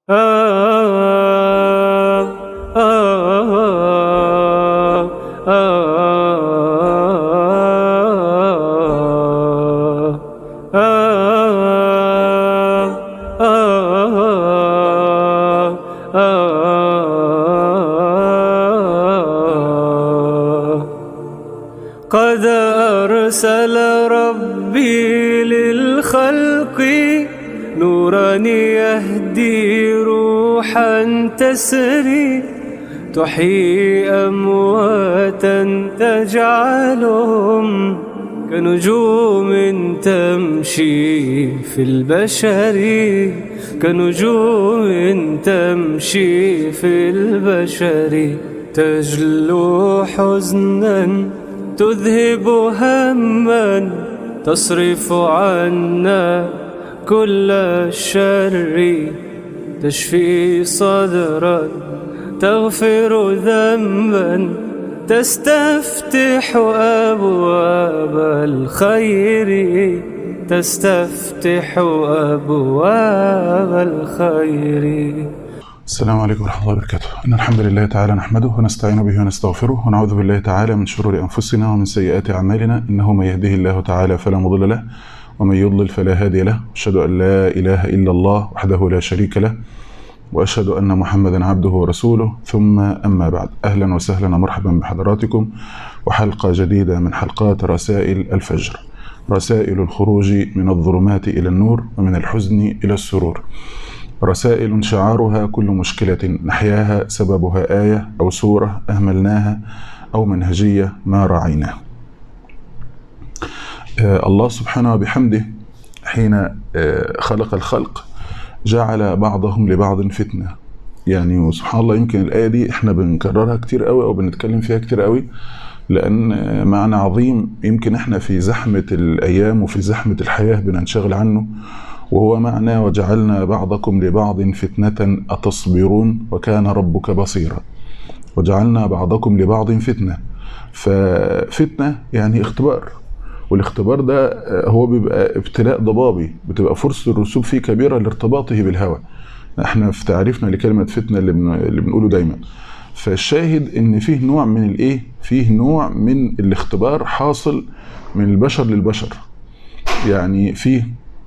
قد أرسل ربي للخلق نورا يهدي روحا تسري تحيي أمواتا تجعلهم كنجوم تمشي في البشر كنجوم تمشي في البشر تجلو حزنا تذهب هما تصرف عنا كل الشر تشفي صدرا تغفر ذنبا تستفتح أبواب الخير تستفتح أبواب الخير السلام عليكم ورحمة الله وبركاته إن الحمد لله تعالى نحمده ونستعين به ونستغفره ونعوذ بالله تعالى من شرور أنفسنا ومن سيئات أعمالنا إنه من يهده الله تعالى فلا مضل له ومن يضلل فلا هادي له أشهد أن لا إله إلا الله وحده لا شريك له وأشهد أن محمدا عبده ورسوله ثم أما بعد أهلا وسهلا ومرحبا بحضراتكم وحلقة جديدة من حلقات رسائل الفجر رسائل الخروج من الظلمات إلى النور ومن الحزن إلى السرور رسائل شعارها كل مشكلة نحياها سببها آية أو سورة أهملناها أو منهجية ما راعيناه آه الله سبحانه وبحمده حين آه خلق الخلق جعل بعضهم لبعض فتنة يعني وسبحان الله يمكن الآية دي احنا بنكررها كتير قوي أو بنتكلم فيها كتير قوي لأن معنى عظيم يمكن احنا في زحمة الأيام وفي زحمة الحياة بننشغل عنه وهو معنى وجعلنا بعضكم لبعض فتنة أتصبرون وكان ربك بصيرا وجعلنا بعضكم لبعض فتنة ففتنة يعني اختبار والاختبار ده هو بيبقى ابتلاء ضبابي بتبقى فرصة الرسوب فيه كبيرة لارتباطه بالهوى احنا في تعريفنا لكلمة فتنة اللي, بن... اللي بنقوله دايما فالشاهد ان فيه نوع من الايه فيه نوع من الاختبار حاصل من البشر للبشر يعني فيه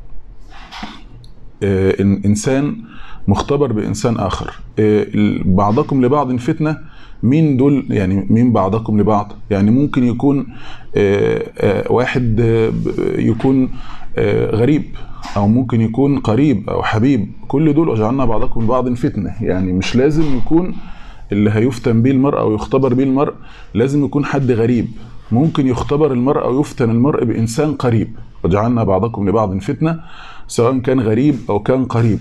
انسان مختبر بانسان اخر بعضكم لبعض فتنه مين دول يعني مين بعضكم لبعض يعني ممكن يكون واحد يكون غريب او ممكن يكون قريب او حبيب كل دول وجعلنا بعضكم لبعض فتنه يعني مش لازم يكون اللي هيفتن بيه المرء او يختبر بيه المرء لازم يكون حد غريب ممكن يختبر المرء او يفتن المرء بانسان قريب وجعلنا بعضكم لبعض فتنه سواء كان غريب او كان قريب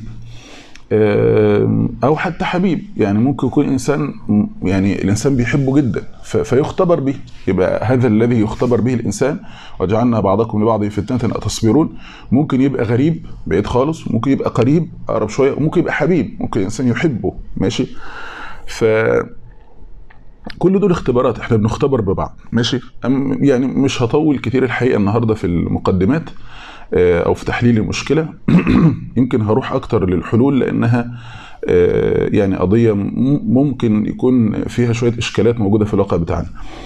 او حتى حبيب يعني ممكن يكون انسان يعني الانسان بيحبه جدا فيختبر به يبقى هذا الذي يختبر به الانسان وجعلنا بعضكم لبعض فتنه اتصبرون ممكن يبقى غريب بعيد خالص ممكن يبقى قريب اقرب شويه وممكن يبقى حبيب ممكن الانسان يحبه ماشي ف كل دول اختبارات احنا بنختبر ببعض ماشي يعني مش هطول كتير الحقيقه النهارده في المقدمات او في تحليل المشكله يمكن هروح اكتر للحلول لانها يعني قضيه ممكن يكون فيها شويه اشكالات موجوده في الواقع بتاعنا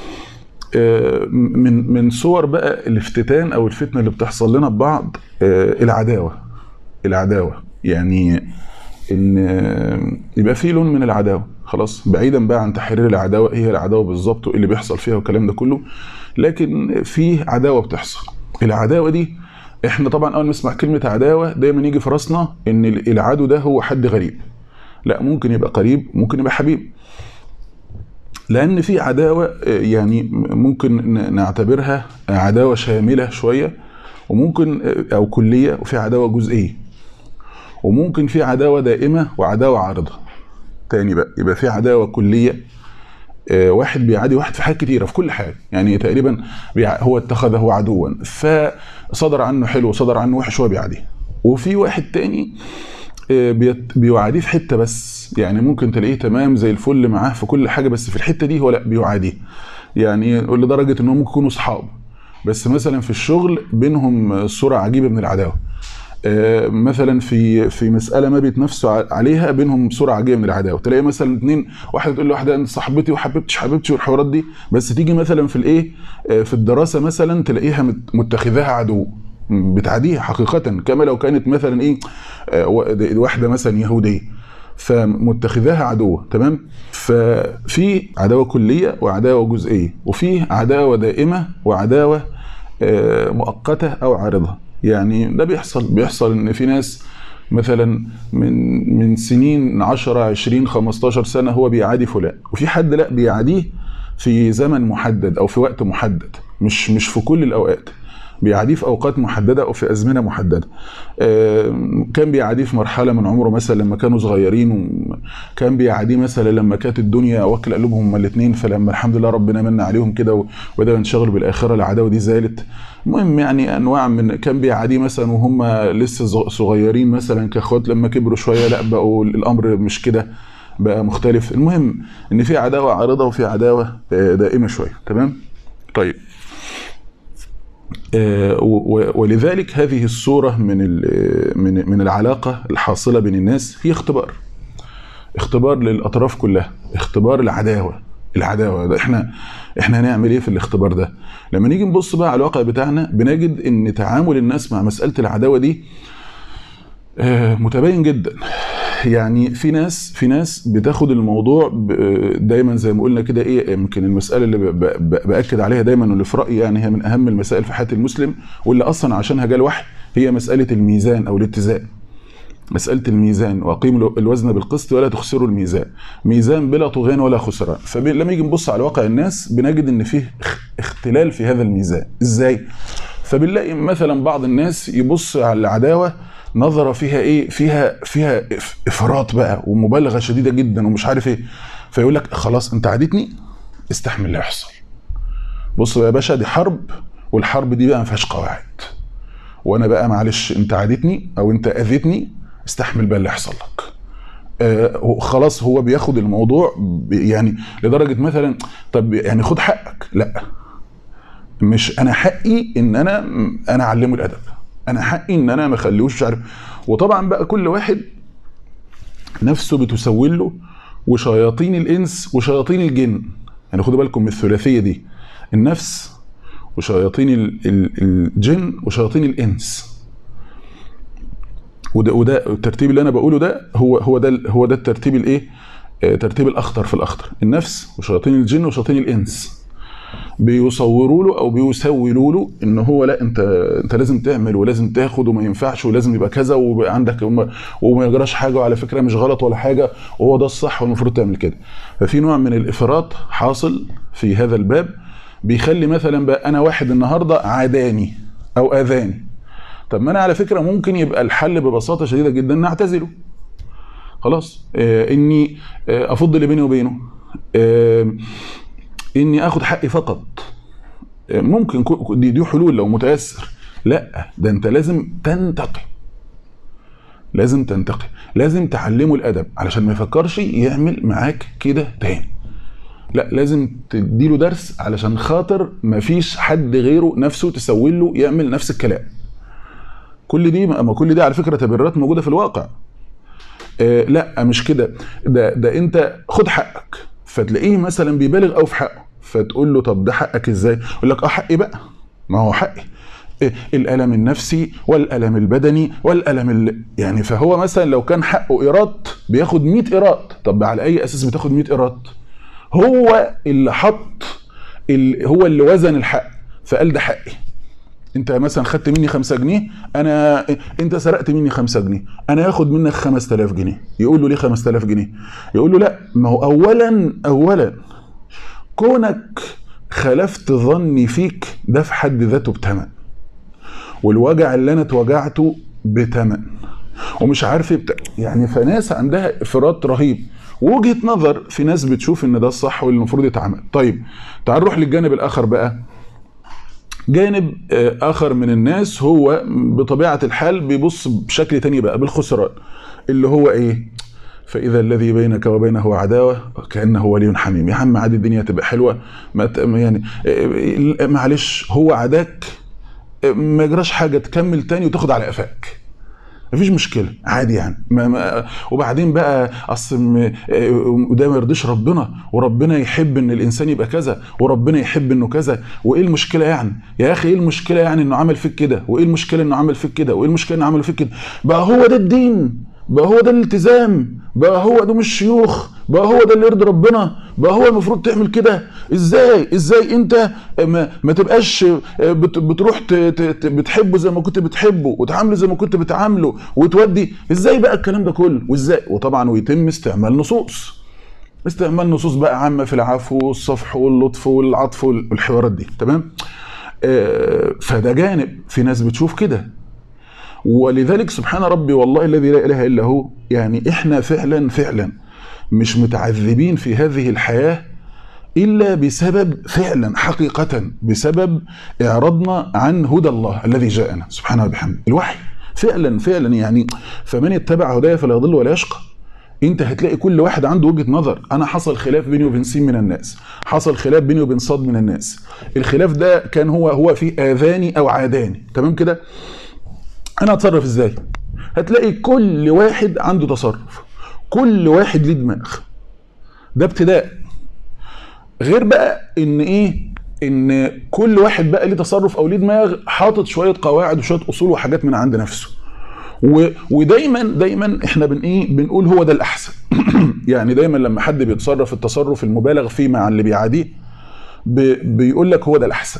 من من صور بقى الافتتان او الفتنه اللي بتحصل لنا ببعض العداوه العداوه يعني ان يبقى في لون من العداوه خلاص بعيدا بقى عن تحرير العداوه ايه هي العداوه بالظبط وايه اللي بيحصل فيها والكلام ده كله لكن في عداوه بتحصل العداوه دي احنا طبعا اول ما نسمع كلمه عداوه دايما يجي في راسنا ان العدو ده هو حد غريب لا ممكن يبقى قريب ممكن يبقى حبيب لان في عداوه يعني ممكن نعتبرها عداوه شامله شويه وممكن او كليه وفي عداوه جزئيه وممكن في عداوه دائمه وعداوه عارضه تاني بقى يبقى في عداوه كليه واحد بيعادي واحد في حاجات كتيره في كل حاجه يعني تقريبا هو اتخذه عدوا فصدر عنه حلو وصدر عنه وحش هو بيعاديه وفي واحد تاني بيعاديه في حته بس يعني ممكن تلاقيه تمام زي الفل معاه في كل حاجه بس في الحته دي هو لا بيعاديه يعني لدرجه ان هم ممكن يكونوا اصحاب بس مثلا في الشغل بينهم صوره عجيبه من العداوه آه، مثلا في في مساله ما بيتنافسوا ع- عليها بينهم صوره عجيبه من العداوه تلاقي مثلا اثنين واحده تقول لواحده انت صاحبتي وحبيبتي حبيبتي والحوارات دي بس تيجي مثلا في الايه آه، في الدراسه مثلا تلاقيها مت- متخذاها عدو بتعاديها حقيقه كما لو كانت مثلا ايه آه، و- واحده مثلا يهوديه فمتخذاها عدوة تمام ففي عداوة كلية وعداوة جزئية وفي عداوة دائمة وعداوة آه، مؤقتة أو عارضة يعني ده بيحصل بيحصل إن في ناس مثلا من من سنين 10 20 15 سنة هو بيعادي فلان وفي حد لا بيعاديه في زمن محدد أو في وقت محدد مش مش في كل الأوقات بيعاديه في اوقات محدده او في ازمنه محدده. آم، كان بيعاديه في مرحله من عمره مثلا لما كانوا صغيرين وكان بيعاديه مثلا لما كانت الدنيا واكل قلوبهم هما الاثنين فلما الحمد لله ربنا من عليهم كده وبداوا ينشغلوا بالاخره العداوه دي زالت. المهم يعني انواع من كان بيعاديه مثلا وهم لسه صغ- صغيرين مثلا كاخوات لما كبروا شويه لا بقوا الامر مش كده بقى مختلف. المهم ان في عداوه عارضه وفي عداوه آه، دائمه شويه تمام؟ طيب آه، و- و- ولذلك هذه الصورة من ال- من من العلاقة الحاصلة بين الناس هي اختبار اختبار للأطراف كلها اختبار العداوة العداوة ده احنا احنا هنعمل ايه في الاختبار ده لما نيجي نبص بقى على الواقع بتاعنا بنجد ان تعامل الناس مع مسألة العداوة دي آه، متباين جدا يعني في ناس في ناس بتاخد الموضوع ب- دايما زي ما قلنا كده ايه يمكن المساله اللي ب- ب- باكد عليها دايما واللي في رايي يعني هي من اهم المسائل في حياه المسلم واللي اصلا عشانها جاء الوحي هي مساله الميزان او الاتزان مسألة الميزان وأقيموا الوزن بالقسط ولا تخسروا الميزان ميزان بلا طغيان ولا خسران فلما يجي نبص على واقع الناس بنجد إن فيه اخ- اختلال في هذا الميزان إزاي؟ فبنلاقي مثلا بعض الناس يبص على العداوة نظرة فيها إيه؟ فيها فيها إف- إفراط بقى ومبالغة شديدة جدا ومش عارف إيه فيقول لك خلاص أنت عادتني استحمل اللي يحصل بص بقى يا باشا دي حرب والحرب دي بقى ما فيهاش قواعد وانا بقى معلش انت عادتني او انت اذيتني استحمل بقى اللي يحصل لك آه هو- خلاص هو بياخد الموضوع ب- يعني لدرجه مثلا طب يعني خد حقك لا مش انا حقي ان انا انا اعلمه الادب انا حقي ان انا ما اخليهوش مش عارف وطبعا بقى كل واحد نفسه بتسول له وشياطين الانس وشياطين الجن يعني خدوا بالكم من الثلاثيه دي النفس وشياطين ال- ال- الجن وشياطين الانس وده وده الترتيب اللي انا بقوله ده هو هو ده ال- هو ده الترتيب الايه آه، ترتيب الاخطر في الاخطر النفس وشياطين الجن وشياطين الانس بيصوروا له او بيسولوا له ان هو لا انت انت لازم تعمل ولازم تاخد وما ينفعش ولازم يبقى كذا ويبقى عندك وما, وما يجراش حاجه وعلى فكره مش غلط ولا حاجه وهو ده الصح والمفروض تعمل كده ففي نوع من الافراط حاصل في هذا الباب بيخلي مثلا بقى انا واحد النهارده عاداني او اذاني طب ما انا على فكره ممكن يبقى الحل ببساطه شديده جدا ان اعتزله خلاص آه اني آه افض اللي بيني وبينه آه اني اخد حقي فقط آه ممكن كو- دي, دي حلول لو متيسر لا ده انت لازم تنتقي لازم تنتقي لازم تعلمه الادب علشان ما يفكرش يعمل معاك كده تاني لا لازم تديله درس علشان خاطر ما فيش حد غيره نفسه تسوي له يعمل نفس الكلام كل دي ما كل دي على فكره تبريرات موجوده في الواقع آه لا مش كده ده ده انت خد حقك فتلاقيه مثلا بيبالغ قوي في حقه فتقول له طب ده حقك ازاي يقول لك اه حقي بقى ما هو حقي آه، الالم النفسي والالم البدني والالم ال... يعني فهو مثلا لو كان حقه ايراد بياخد 100 ايراد طب على اي اساس بتاخد 100 ايراد هو اللي حط ال... هو اللي وزن الحق فقال ده حقي انت مثلا خدت مني 5 جنيه انا انت سرقت مني 5 جنيه انا هاخد منك 5000 جنيه يقول له ليه 5000 جنيه يقول له لا ما هو اولا اولا كونك خلفت ظني فيك ده في حد ذاته بتمن والوجع اللي انا اتوجعته بتمن ومش عارف ايه بتا... يعني فناس عندها افراط رهيب وجهه نظر في ناس بتشوف ان ده الصح واللي المفروض يتعمل طيب تعال نروح للجانب الاخر بقى جانب آه، اخر من الناس هو بطبيعه الحال بيبص بشكل تاني بقى بالخسران اللي هو ايه فاذا الذي بينك وبينه عداوه كانه ولي حميم يا عم عادي الدنيا تبقى حلوه ما ت- يعني آه، معلش هو عداك آه، ما يجراش حاجه تكمل تاني وتاخد على قفاك مفيش مشكله عادي يعني ما ما وبعدين بقى اصل م- آه، وده ما يرضيش ربنا وربنا يحب ان الانسان يبقى كذا وربنا يحب انه كذا وايه المشكله يعني يا اخي ايه المشكله يعني انه عمل فيك كده وايه المشكله انه عمل فيك كده وايه المشكله انه عمل فيك كده بقى هو ده الدين بقى هو ده الالتزام بقى هو ده مش شيوخ بقى هو ده اللي يرضي ربنا بقى هو المفروض تعمل كده ازاي ازاي انت ما, ما تبقاش بت- بتروح ت- ت- ت- بتحبه زي ما كنت بتحبه وتعامله زي ما كنت بتعامله وتودي ازاي بقى الكلام ده كله وازاي وطبعا ويتم استعمال نصوص استعمال نصوص بقى عامه في العفو والصفح واللطف والعطف والحوارات دي تمام آه، فده جانب في ناس بتشوف كده ولذلك سبحان ربي والله الذي لا اله الا هو يعني احنا فعلا فعلا مش متعذبين في هذه الحياه الا بسبب فعلا حقيقه بسبب اعراضنا عن هدى الله الذي جاءنا سبحانه وبحمده الوحي فعلا فعلا يعني فمن اتبع هدايا فلا يضل ولا يشقى انت هتلاقي كل واحد عنده وجهه نظر انا حصل خلاف بيني وبين سين من الناس حصل خلاف بيني وبين صاد من الناس الخلاف ده كان هو هو في اذاني او عاداني تمام كده انا اتصرف ازاي هتلاقي كل واحد عنده تصرف كل واحد ليه دماغ ده ابتداء غير بقى ان ايه ان كل واحد بقى ليه تصرف او ليه دماغ حاطط شويه قواعد وشويه اصول وحاجات من عند نفسه و... ودايما دايما احنا بن ايه بنقول هو ده الاحسن يعني دايما لما حد بيتصرف التصرف المبالغ فيه مع اللي بيعاديه ب... بيقول لك هو ده الاحسن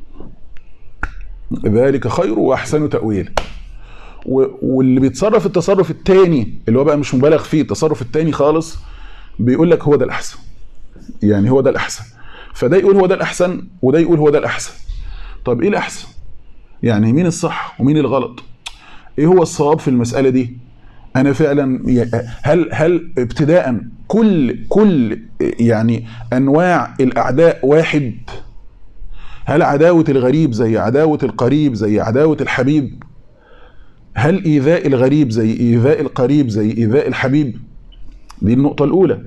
ذلك خير واحسن تاويلا و... واللي بيتصرف التصرف التاني اللي هو بقى مش مبالغ فيه التصرف التاني خالص بيقول لك هو ده الاحسن يعني هو ده الاحسن فده يقول هو ده الاحسن وده يقول هو ده الاحسن طب ايه الاحسن يعني مين الصح ومين الغلط ايه هو الصواب في المساله دي انا فعلا هل هل ابتداء كل كل يعني انواع الاعداء واحد هل عداوه الغريب زي عداوه القريب زي عداوه الحبيب هل ايذاء الغريب زي ايذاء القريب زي ايذاء الحبيب دي النقطه الاولى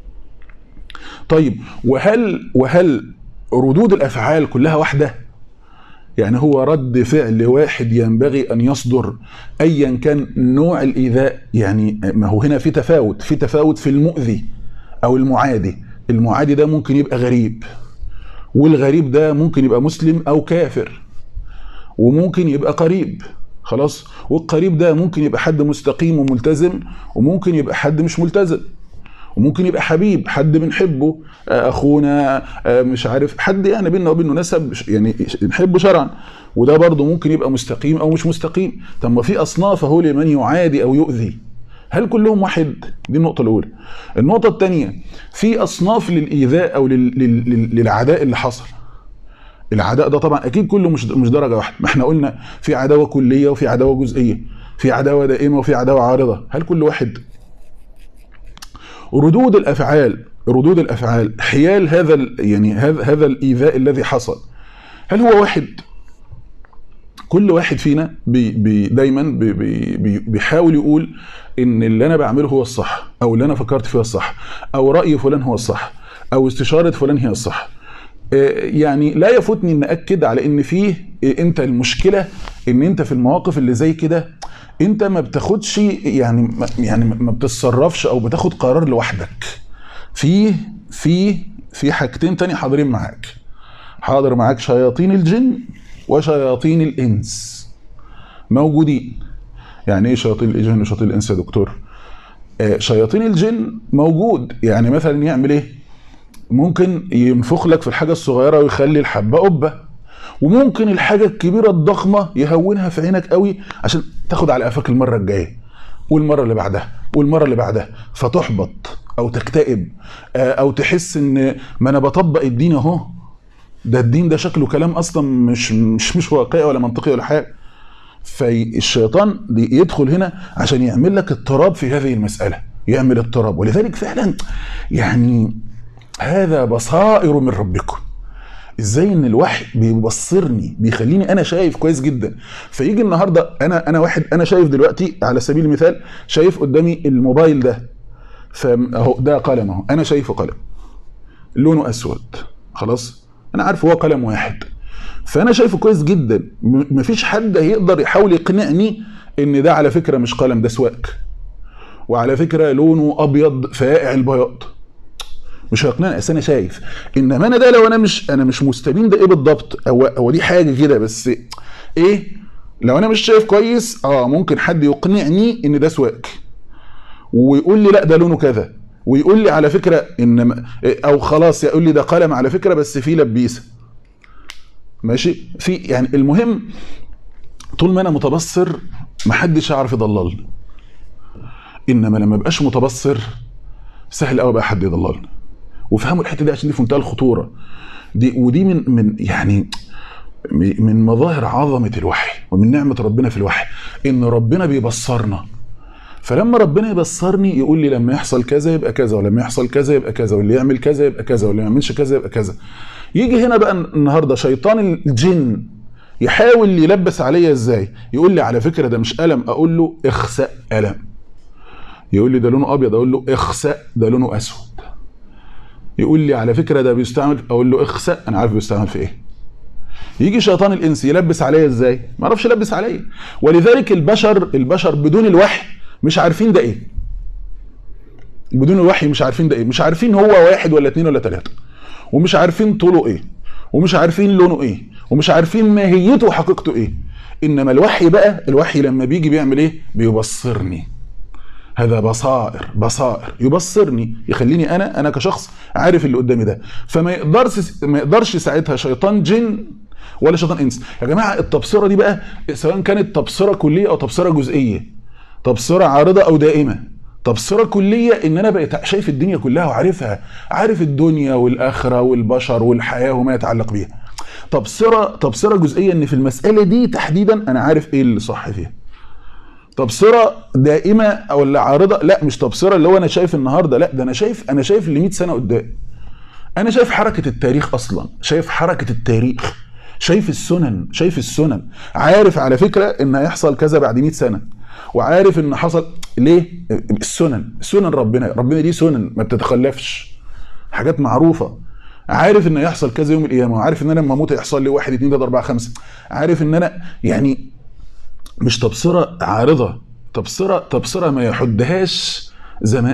طيب وهل وهل ردود الافعال كلها واحده يعني هو رد فعل واحد ينبغي ان يصدر ايا كان نوع الايذاء يعني ما هو هنا في تفاوت في تفاوت في المؤذي او المعادي المعادي ده ممكن يبقى غريب والغريب ده ممكن يبقى مسلم او كافر وممكن يبقى قريب خلاص والقريب ده ممكن يبقى حد مستقيم وملتزم وممكن يبقى حد مش ملتزم وممكن يبقى حبيب حد بنحبه اخونا مش عارف حد يعني بيننا وبينه نسب يعني نحبه شرعا وده برضه ممكن يبقى مستقيم او مش مستقيم طب ما في اصناف اهو لمن يعادي او يؤذي هل كلهم واحد دي النقطه الاولى النقطه الثانيه في اصناف للايذاء او لل... لل... للعداء اللي حصل العداء ده طبعا اكيد كله مش مش درجه واحده ما احنا قلنا في عداوه كليه وفي عداوه جزئيه في عداوه دائمه وفي عداوه عارضه هل كل واحد ردود الافعال ردود الافعال حيال هذا يعني هذا هذا الايذاء الذي حصل هل هو واحد كل واحد فينا بي بي دايما بي بي بيحاول يقول ان اللي انا بعمله هو الصح او اللي انا فكرت فيه الصح او راي فلان هو الصح او استشاره فلان هي الصح يعني لا يفوتني ان اكد على ان فيه انت المشكله ان انت في المواقف اللي زي كده انت ما بتاخدش يعني يعني ما بتتصرفش او بتاخد قرار لوحدك في في في حاجتين تاني حاضرين معاك حاضر معاك شياطين الجن وشياطين الانس موجودين يعني ايه شياطين الجن وشياطين الانس يا دكتور آه شياطين الجن موجود يعني مثلا يعمل ايه ممكن ينفخ لك في الحاجه الصغيره ويخلي الحبه قبه وممكن الحاجه الكبيره الضخمه يهونها في عينك قوي عشان تاخد على قفاك المره الجايه والمره اللي بعدها والمره اللي بعدها فتحبط او تكتئب او تحس ان ما انا بطبق الدين اهو ده الدين ده شكله كلام اصلا مش مش مش واقعي ولا منطقي ولا حاجه فالشيطان يدخل هنا عشان يعمل لك اضطراب في هذه المساله يعمل اضطراب ولذلك فعلا يعني هذا بصائر من ربكم ازاي ان الوحي بيبصرني بيخليني انا شايف كويس جدا فيجي النهارده انا انا واحد انا شايف دلوقتي على سبيل المثال شايف قدامي الموبايل ده فاهو ده قلم اهو انا شايفه قلم لونه اسود خلاص انا عارف هو قلم واحد فانا شايفه كويس جدا مفيش حد هيقدر يحاول يقنعني ان ده على فكره مش قلم ده سواك وعلى فكره لونه ابيض فائع البياض مش هيقنعني اصل انا شايف انما انا ده لو انا مش انا مش مستبين ده ايه بالضبط هو هو دي حاجه كده بس ايه لو انا مش شايف كويس اه ممكن حد يقنعني ان ده سواك ويقول لي لا ده لونه كذا ويقول لي على فكره ان او خلاص يقول لي ده قلم على فكره بس فيه لبيسه ماشي في يعني المهم طول ما انا متبصر محدش هيعرف يضللني انما لما ابقاش متبصر سهل قوي بقى حد يضللني وفهموا الحته دي عشان دي في منتهى الخطوره دي ودي من من يعني من مظاهر عظمه الوحي ومن نعمه ربنا في الوحي ان ربنا بيبصرنا فلما ربنا يبصرني يقول لي لما يحصل كذا يبقى كذا ولما يحصل كذا يبقى كذا واللي يعمل كذا يبقى كذا واللي ما يعملش كذا يبقى كذا يجي هنا بقى النهارده شيطان الجن يحاول يلبس عليا ازاي يقول لي على فكره ده مش قلم اقول له اخسأ قلم يقول لي ده لونه ابيض اقول له اخسأ ده لونه اسود يقول لي على فكره ده بيستعمل اقول له اخسأ انا عارف بيستعمل في ايه يجي شيطان الانس يلبس عليا ازاي ما اعرفش يلبس عليا ولذلك البشر البشر بدون الوحي مش عارفين ده ايه بدون الوحي مش عارفين ده ايه مش عارفين هو واحد ولا اتنين ولا تلاته ومش عارفين طوله ايه ومش عارفين لونه ايه ومش عارفين ماهيته وحقيقته ايه انما الوحي بقى الوحي لما بيجي بيعمل ايه بيبصرني هذا بصائر بصائر يبصرني يخليني انا انا كشخص عارف اللي قدامي ده فما يقدرش ما يقدرش ساعتها شيطان جن ولا شيطان انس يا جماعه التبصره دي بقى سواء كانت تبصره كليه او تبصره جزئيه تبصره عارضه او دائمه تبصره كليه ان انا بقيت شايف الدنيا كلها وعارفها عارف الدنيا والاخره والبشر والحياه وما يتعلق بيها تبصره تبصره جزئيه ان في المساله دي تحديدا انا عارف ايه اللي صح فيها تبصره دائمه او اللي عارضه لا مش تبصره اللي هو انا شايف النهارده لا ده انا شايف انا شايف ل 100 سنه قدام انا شايف حركه التاريخ اصلا شايف حركه التاريخ شايف السنن شايف السنن عارف على فكره ان هيحصل كذا بعد 100 سنه وعارف ان حصل ليه السنن سنن ربنا ربنا دي سنن ما بتتخلفش حاجات معروفه عارف ان هيحصل كذا يوم القيامه وعارف ان انا لما اموت هيحصل لي واحد اثنين ثلاثه اربعه خمسه عارف ان انا يعني مش تبصره عارضه تبصره تبصره ما يحدهاش زمان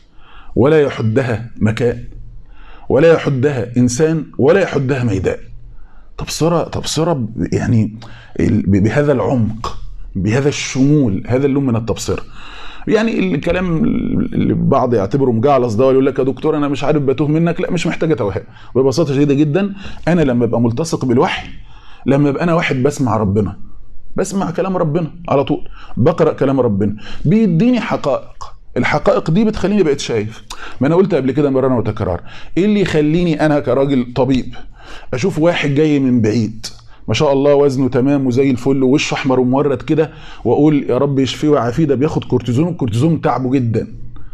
ولا يحدها مكان ولا يحدها انسان ولا يحدها ميدان تبصره تبصره يعني بهذا العمق بهذا الشمول هذا اللون من التبصره يعني الكلام اللي بعض يعتبره مجعلص ده يقول لك يا دكتور انا مش عارف بتوه منك لا مش محتاجه توهان ببساطه شديده جدا انا لما ابقى ملتصق بالوحي لما ابقى انا واحد بسمع ربنا بسمع كلام ربنا على طول بقرا كلام ربنا بيديني حقائق الحقائق دي بتخليني بقيت شايف ما انا قلت قبل كده مرارا وتكرار ايه اللي يخليني انا كراجل طبيب اشوف واحد جاي من بعيد ما شاء الله وزنه تمام وزي الفل ووشه احمر ومورد كده واقول يا رب يشفيه ويعافيه ده بياخد كورتيزون الكورتيزون تعبه جدا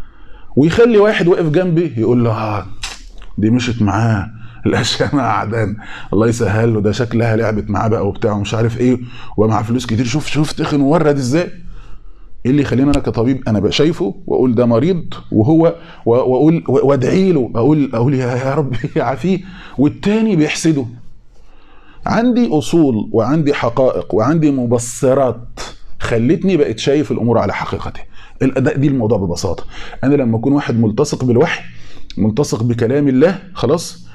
ويخلي واحد واقف جنبي يقول له اه دي مشت معاه الاشياء مع عدان الله يسهل له ده شكلها لعبت معاه بقى وبتاع ومش عارف ايه ومعاه فلوس كتير شوف شوف تخن وورد ازاي ايه اللي يخليني انا كطبيب انا بقى شايفه واقول ده مريض وهو واقول وادعي له اقول اقول يا رب يعافيه والتاني بيحسده عندي اصول وعندي حقائق وعندي مبصرات خلتني بقيت شايف الامور على حقيقتها دي الموضوع ببساطه انا لما اكون واحد ملتصق بالوحي ملتصق بكلام الله خلاص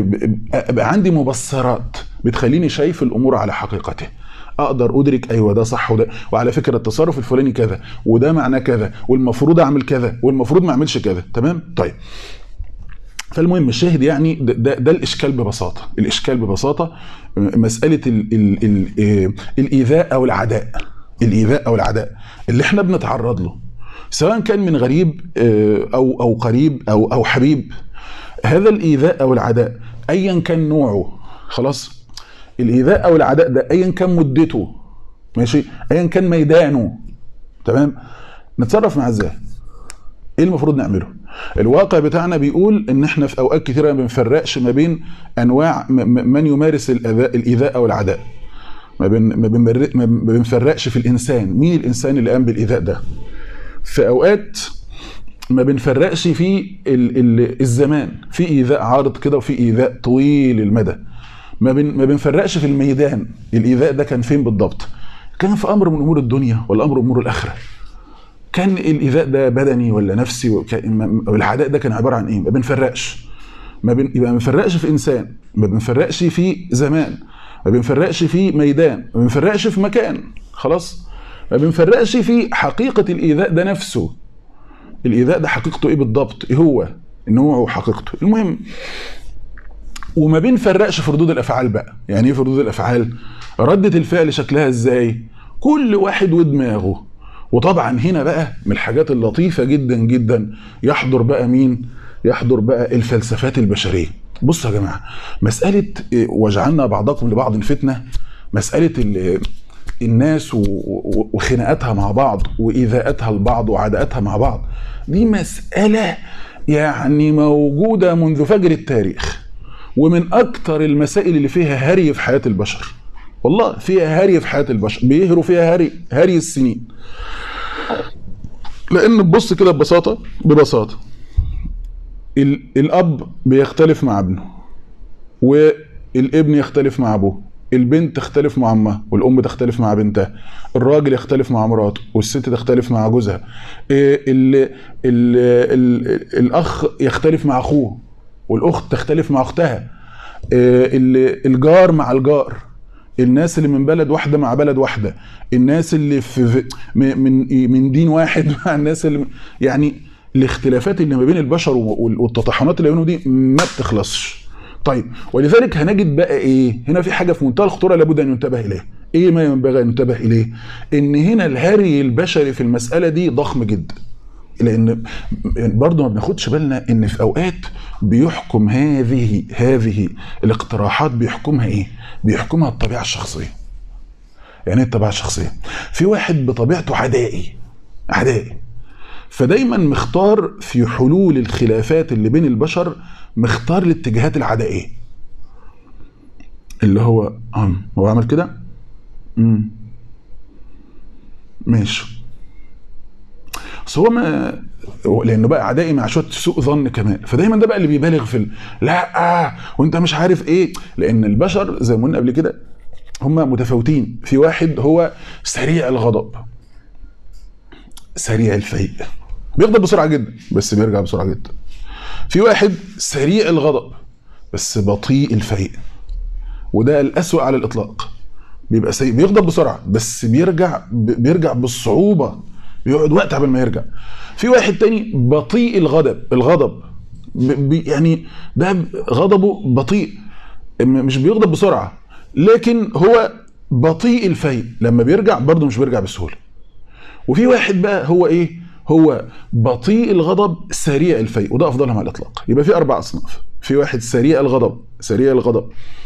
بقى عندي مبصرات بتخليني شايف الامور على حقيقتها اقدر ادرك ايوه ده صح وده وعلى فكره التصرف الفلاني كذا وده معناه كذا والمفروض اعمل كذا والمفروض ما اعملش كذا تمام طيب فالمهم الشاهد يعني ده, ده, ده الاشكال ببساطه الاشكال ببساطه مساله ال ال ال الايذاء او العداء الايذاء او العداء اللي احنا بنتعرض له سواء كان من غريب او او قريب او او حبيب هذا الايذاء او العداء ايا كان نوعه خلاص الايذاء او العداء ده ايا كان مدته ماشي ايا كان ميدانه تمام نتصرف معاه ازاي ايه المفروض نعمله الواقع بتاعنا بيقول ان احنا في اوقات كثيره ما بنفرقش ما بين انواع من يمارس الاذاء الايذاء او العداء ما بين ما بنفرقش في الانسان مين الانسان اللي قام بالايذاء ده في اوقات ما بنفرقش في ال ال الزمان في ايذاء عارض كده وفي ايذاء طويل المدى ما, بن ما بنفرقش في الميدان الايذاء ده كان فين بالضبط كان في امر من امور الدنيا ولا امر من امور الاخره كان الايذاء ده بدني ولا نفسي وكان- ما- العداء ده كان عباره عن ايه ما بنفرقش ما بن... يبقى ما بنفرقش في انسان ما بنفرقش في زمان ما بنفرقش في ميدان ما بنفرقش في مكان خلاص ما بنفرقش في حقيقه الايذاء ده نفسه الايذاء ده حقيقته ايه بالضبط ايه هو نوعه وحقيقته المهم وما بنفرقش في ردود الافعال بقى يعني ايه في ردود الافعال ردة الفعل شكلها ازاي كل واحد ودماغه وطبعا هنا بقى من الحاجات اللطيفة جدا جدا يحضر بقى مين يحضر بقى الفلسفات البشرية بصوا يا جماعة مسألة إيه، وجعلنا بعضكم لبعض فتنة مسألة ال- الناس و- و- وخناقاتها مع بعض وإيذاءاتها لبعض وعداءاتها مع بعض دي مسألة يعني موجودة منذ فجر التاريخ ومن اكتر المسائل اللي فيها هري في حياه البشر والله فيها هري في حياه البشر بيهروا فيها هري هري السنين لان تبص كده ببساطه ببساطه ال- الاب بيختلف مع ابنه والابن يختلف مع ابوه البنت تختلف مع امها والام تختلف مع بنتها الراجل يختلف مع مراته والست تختلف مع جوزها إيه ال ال ال الاخ يختلف مع اخوه والاخت تختلف مع اختها إيه ال- الجار مع الجار الناس اللي من بلد واحده مع بلد واحده الناس اللي في في- م- من من دين واحد مع الناس اللي يعني الاختلافات اللي ما بين البشر وال- والتطحنات اللي بينهم دي ما بتخلصش طيب ولذلك هنجد بقى ايه هنا في حاجه في منتهى الخطوره لابد ان ينتبه اليه ايه ما ينبغي ان ننتبه اليه ان هنا الهري البشري في المساله دي ضخم جدا لان برضه ما بناخدش بالنا ان في اوقات بيحكم هذه هذه الاقتراحات بيحكمها ايه بيحكمها الطبيعه الشخصيه يعني ايه الطبيعه الشخصيه في واحد بطبيعته عدائي عدائي فدايما مختار في حلول الخلافات اللي بين البشر مختار الاتجاهات العدائيه اللي هو ام هو عمل كده امم ماشي بس هو ما هو- لانه بقى عدائي مع شويه سوء ظن كمان فدايما ده بقى اللي بيبالغ في ال... لا آه وانت مش عارف ايه لان البشر زي ما قلنا قبل كده هم متفاوتين في واحد هو سريع الغضب سريع الفيء بيغضب بسرعه جدا بس بيرجع بسرعه جدا في واحد سريع الغضب بس بطيء الفيء وده الأسوأ على الإطلاق بيبقى سيء بيغضب بسرعة بس بيرجع ب- بيرجع بالصعوبة بيقعد وقت قبل ما يرجع في واحد تاني بطيء الغضب الغضب ب- بي- يعني ده ب- غضبه بطيء م- مش بيغضب بسرعة لكن هو بطيء الفيء لما بيرجع برضه مش بيرجع بسهولة وفي واحد بقى هو ايه هو بطيء الغضب سريع الفيء وده افضلهم على الاطلاق يبقى في اربع اصناف في واحد سريع الغضب سريع الغضب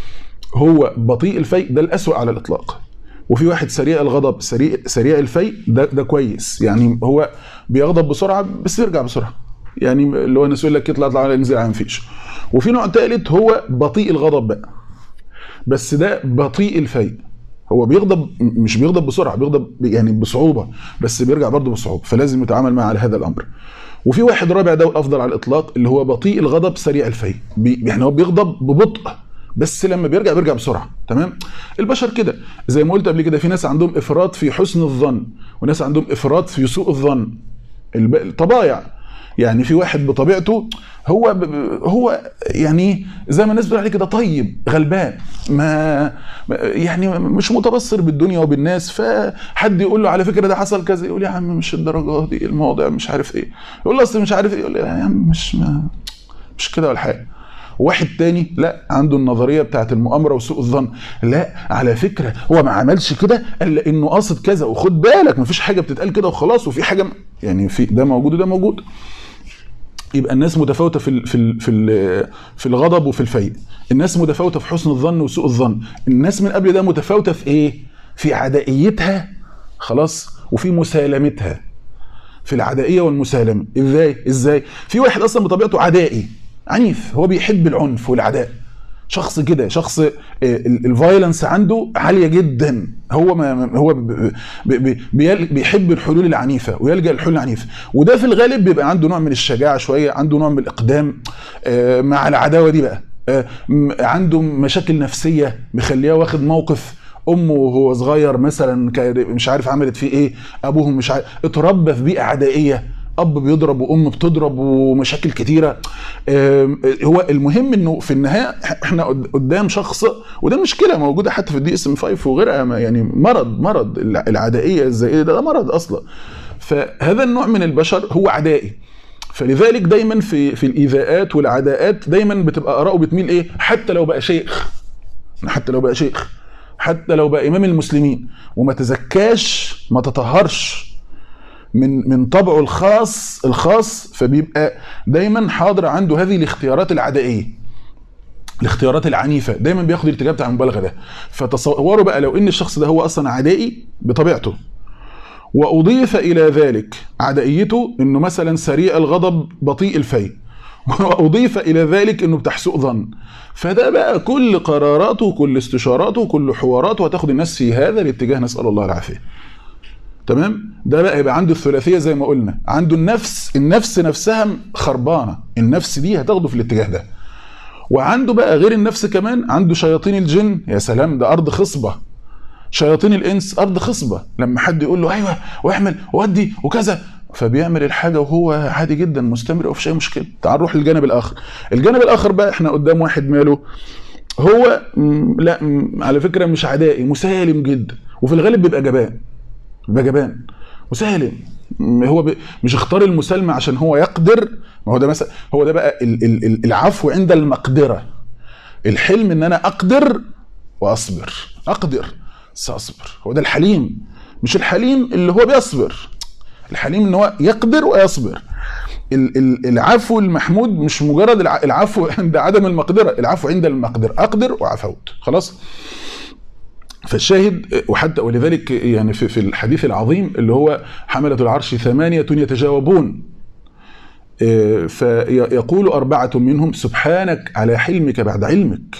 هو بطيء الفيء ده الأسوأ على الإطلاق وفي واحد سريع الغضب سريع سريع الفيء ده ده كويس يعني هو بيغضب بسرعة بس يرجع بسرعة يعني اللي هو الناس يقول لك يطلع يطلع ينزل على مفيش وفي نوع ثالث هو بطيء الغضب بقى بس ده بطيء الفيء هو بيغضب مش بيغضب بسرعه بيغضب يعني بصعوبه بس بيرجع برضه بصعوبه فلازم يتعامل معاه على هذا الامر وفي واحد رابع ده والافضل على الاطلاق اللي هو بطيء الغضب سريع الفيء بي يعني هو بيغضب ببطء بس لما بيرجع بيرجع بسرعه تمام البشر كده زي ما قلت قبل كده في ناس عندهم افراط في حسن الظن وناس عندهم افراط في سوء الظن الب- الطبايع يعني في واحد بطبيعته هو ب- ب- هو يعني زي ما الناس بتقول عليه كده طيب غلبان ما ما- يعني مش متبصر بالدنيا وبالناس فحد يقول له على فكره ده حصل كذا يقول يا عم مش الدرجه دي الموضوع مش عارف ايه يقول له اصل مش عارف ايه يقول له يا عم مش ما مش كده ولا حاجه واحد تاني لا عنده النظريه بتاعت المؤامره وسوء الظن لا على فكره هو ما عملش كده الا انه قاصد كذا وخد بالك مفيش حاجه بتتقال كده وخلاص وفي حاجه يعني في ده موجود وده موجود يبقى الناس متفاوته في ال في ال في ال في الغضب وفي الفيء الناس متفاوته في حسن الظن وسوء الظن الناس من قبل ده متفاوته في ايه في عدائيتها خلاص وفي مسالمتها في العدائيه والمسالمه ازاي ازاي في واحد اصلا بطبيعته عدائي عنيف هو بيحب العنف والعداء شخص كده شخص الفايلنس عنده عاليه جدا هو ما هو ب- ب- ب- بيل- بيحب الحلول العنيفه ويلجا للحلول العنيفه وده في الغالب بيبقى عنده نوع من الشجاعه شويه عنده نوع من الاقدام آه، مع العداوه دي بقى آه، م- عنده مشاكل نفسيه مخليه واخد موقف امه وهو صغير مثلا كان مش عارف عملت فيه ايه ابوه مش عارف اتربى في بيئه عدائيه اب بيضرب وام بتضرب ومشاكل كتيره آم، هو المهم انه في النهايه احنا قد- قدام شخص وده مشكله موجوده حتى في الدي اس ام 5 وغيرها ما- يعني مرض مرض الع- العدائيه الزائده ده مرض اصلا فهذا النوع من البشر هو عدائي فلذلك دايما في في الايذاءات والعداءات دايما بتبقى اراءه بتميل ايه حتى لو بقى شيخ حتى لو بقى شيخ حتى لو بقى امام المسلمين وما تزكاش ما تطهرش من من طبعه الخاص الخاص فبيبقى دايما حاضر عنده هذه الاختيارات العدائيه الاختيارات العنيفه دايما بياخد الاتجاه بتاع المبالغه ده فتصوروا بقى لو ان الشخص ده هو اصلا عدائي بطبيعته واضيف الى ذلك عدائيته انه مثلا سريع الغضب بطيء الفي واضيف الى ذلك انه بتاع سوء ظن فده بقى كل قراراته كل استشاراته كل حواراته هتاخد الناس في هذا الاتجاه نسال الله العافيه تمام ده بقى يبقى عنده الثلاثيه زي ما قلنا عنده النفس النفس نفسها خربانه النفس دي هتاخده في الاتجاه ده وعنده بقى غير النفس كمان عنده شياطين الجن يا سلام ده ارض خصبه شياطين الانس ارض خصبه لما حد يقول له ايوه واعمل وودي وكذا فبيعمل الحاجه وهو عادي جدا مستمر ومفيش اي مشكله تعال نروح للجانب الاخر الجانب الاخر بقى احنا قدام واحد ماله هو م، لا م، على فكره مش عدائي مسالم جدا وفي الغالب بيبقى جبان بيبقى جبان مسالم م، هو ب... مش اختار المسالمه عشان هو يقدر ما هو ده مثلا هو ده بقى ال... ال... ال- العفو عند المقدره الحلم ان انا اقدر واصبر اقدر ساصبر هو ده الحليم مش الحليم اللي هو بيصبر الحليم ان هو يقدر ويصبر ال- ال- العفو المحمود مش مجرد الع- العفو عند عدم المقدره العفو عند المقدره اقدر وعفوت خلاص فالشاهد وحتى ولذلك يعني في, في الحديث العظيم اللي هو حملة العرش ثمانية يتجاوبون إيه، فيقول أربعة منهم سبحانك على حلمك بعد علمك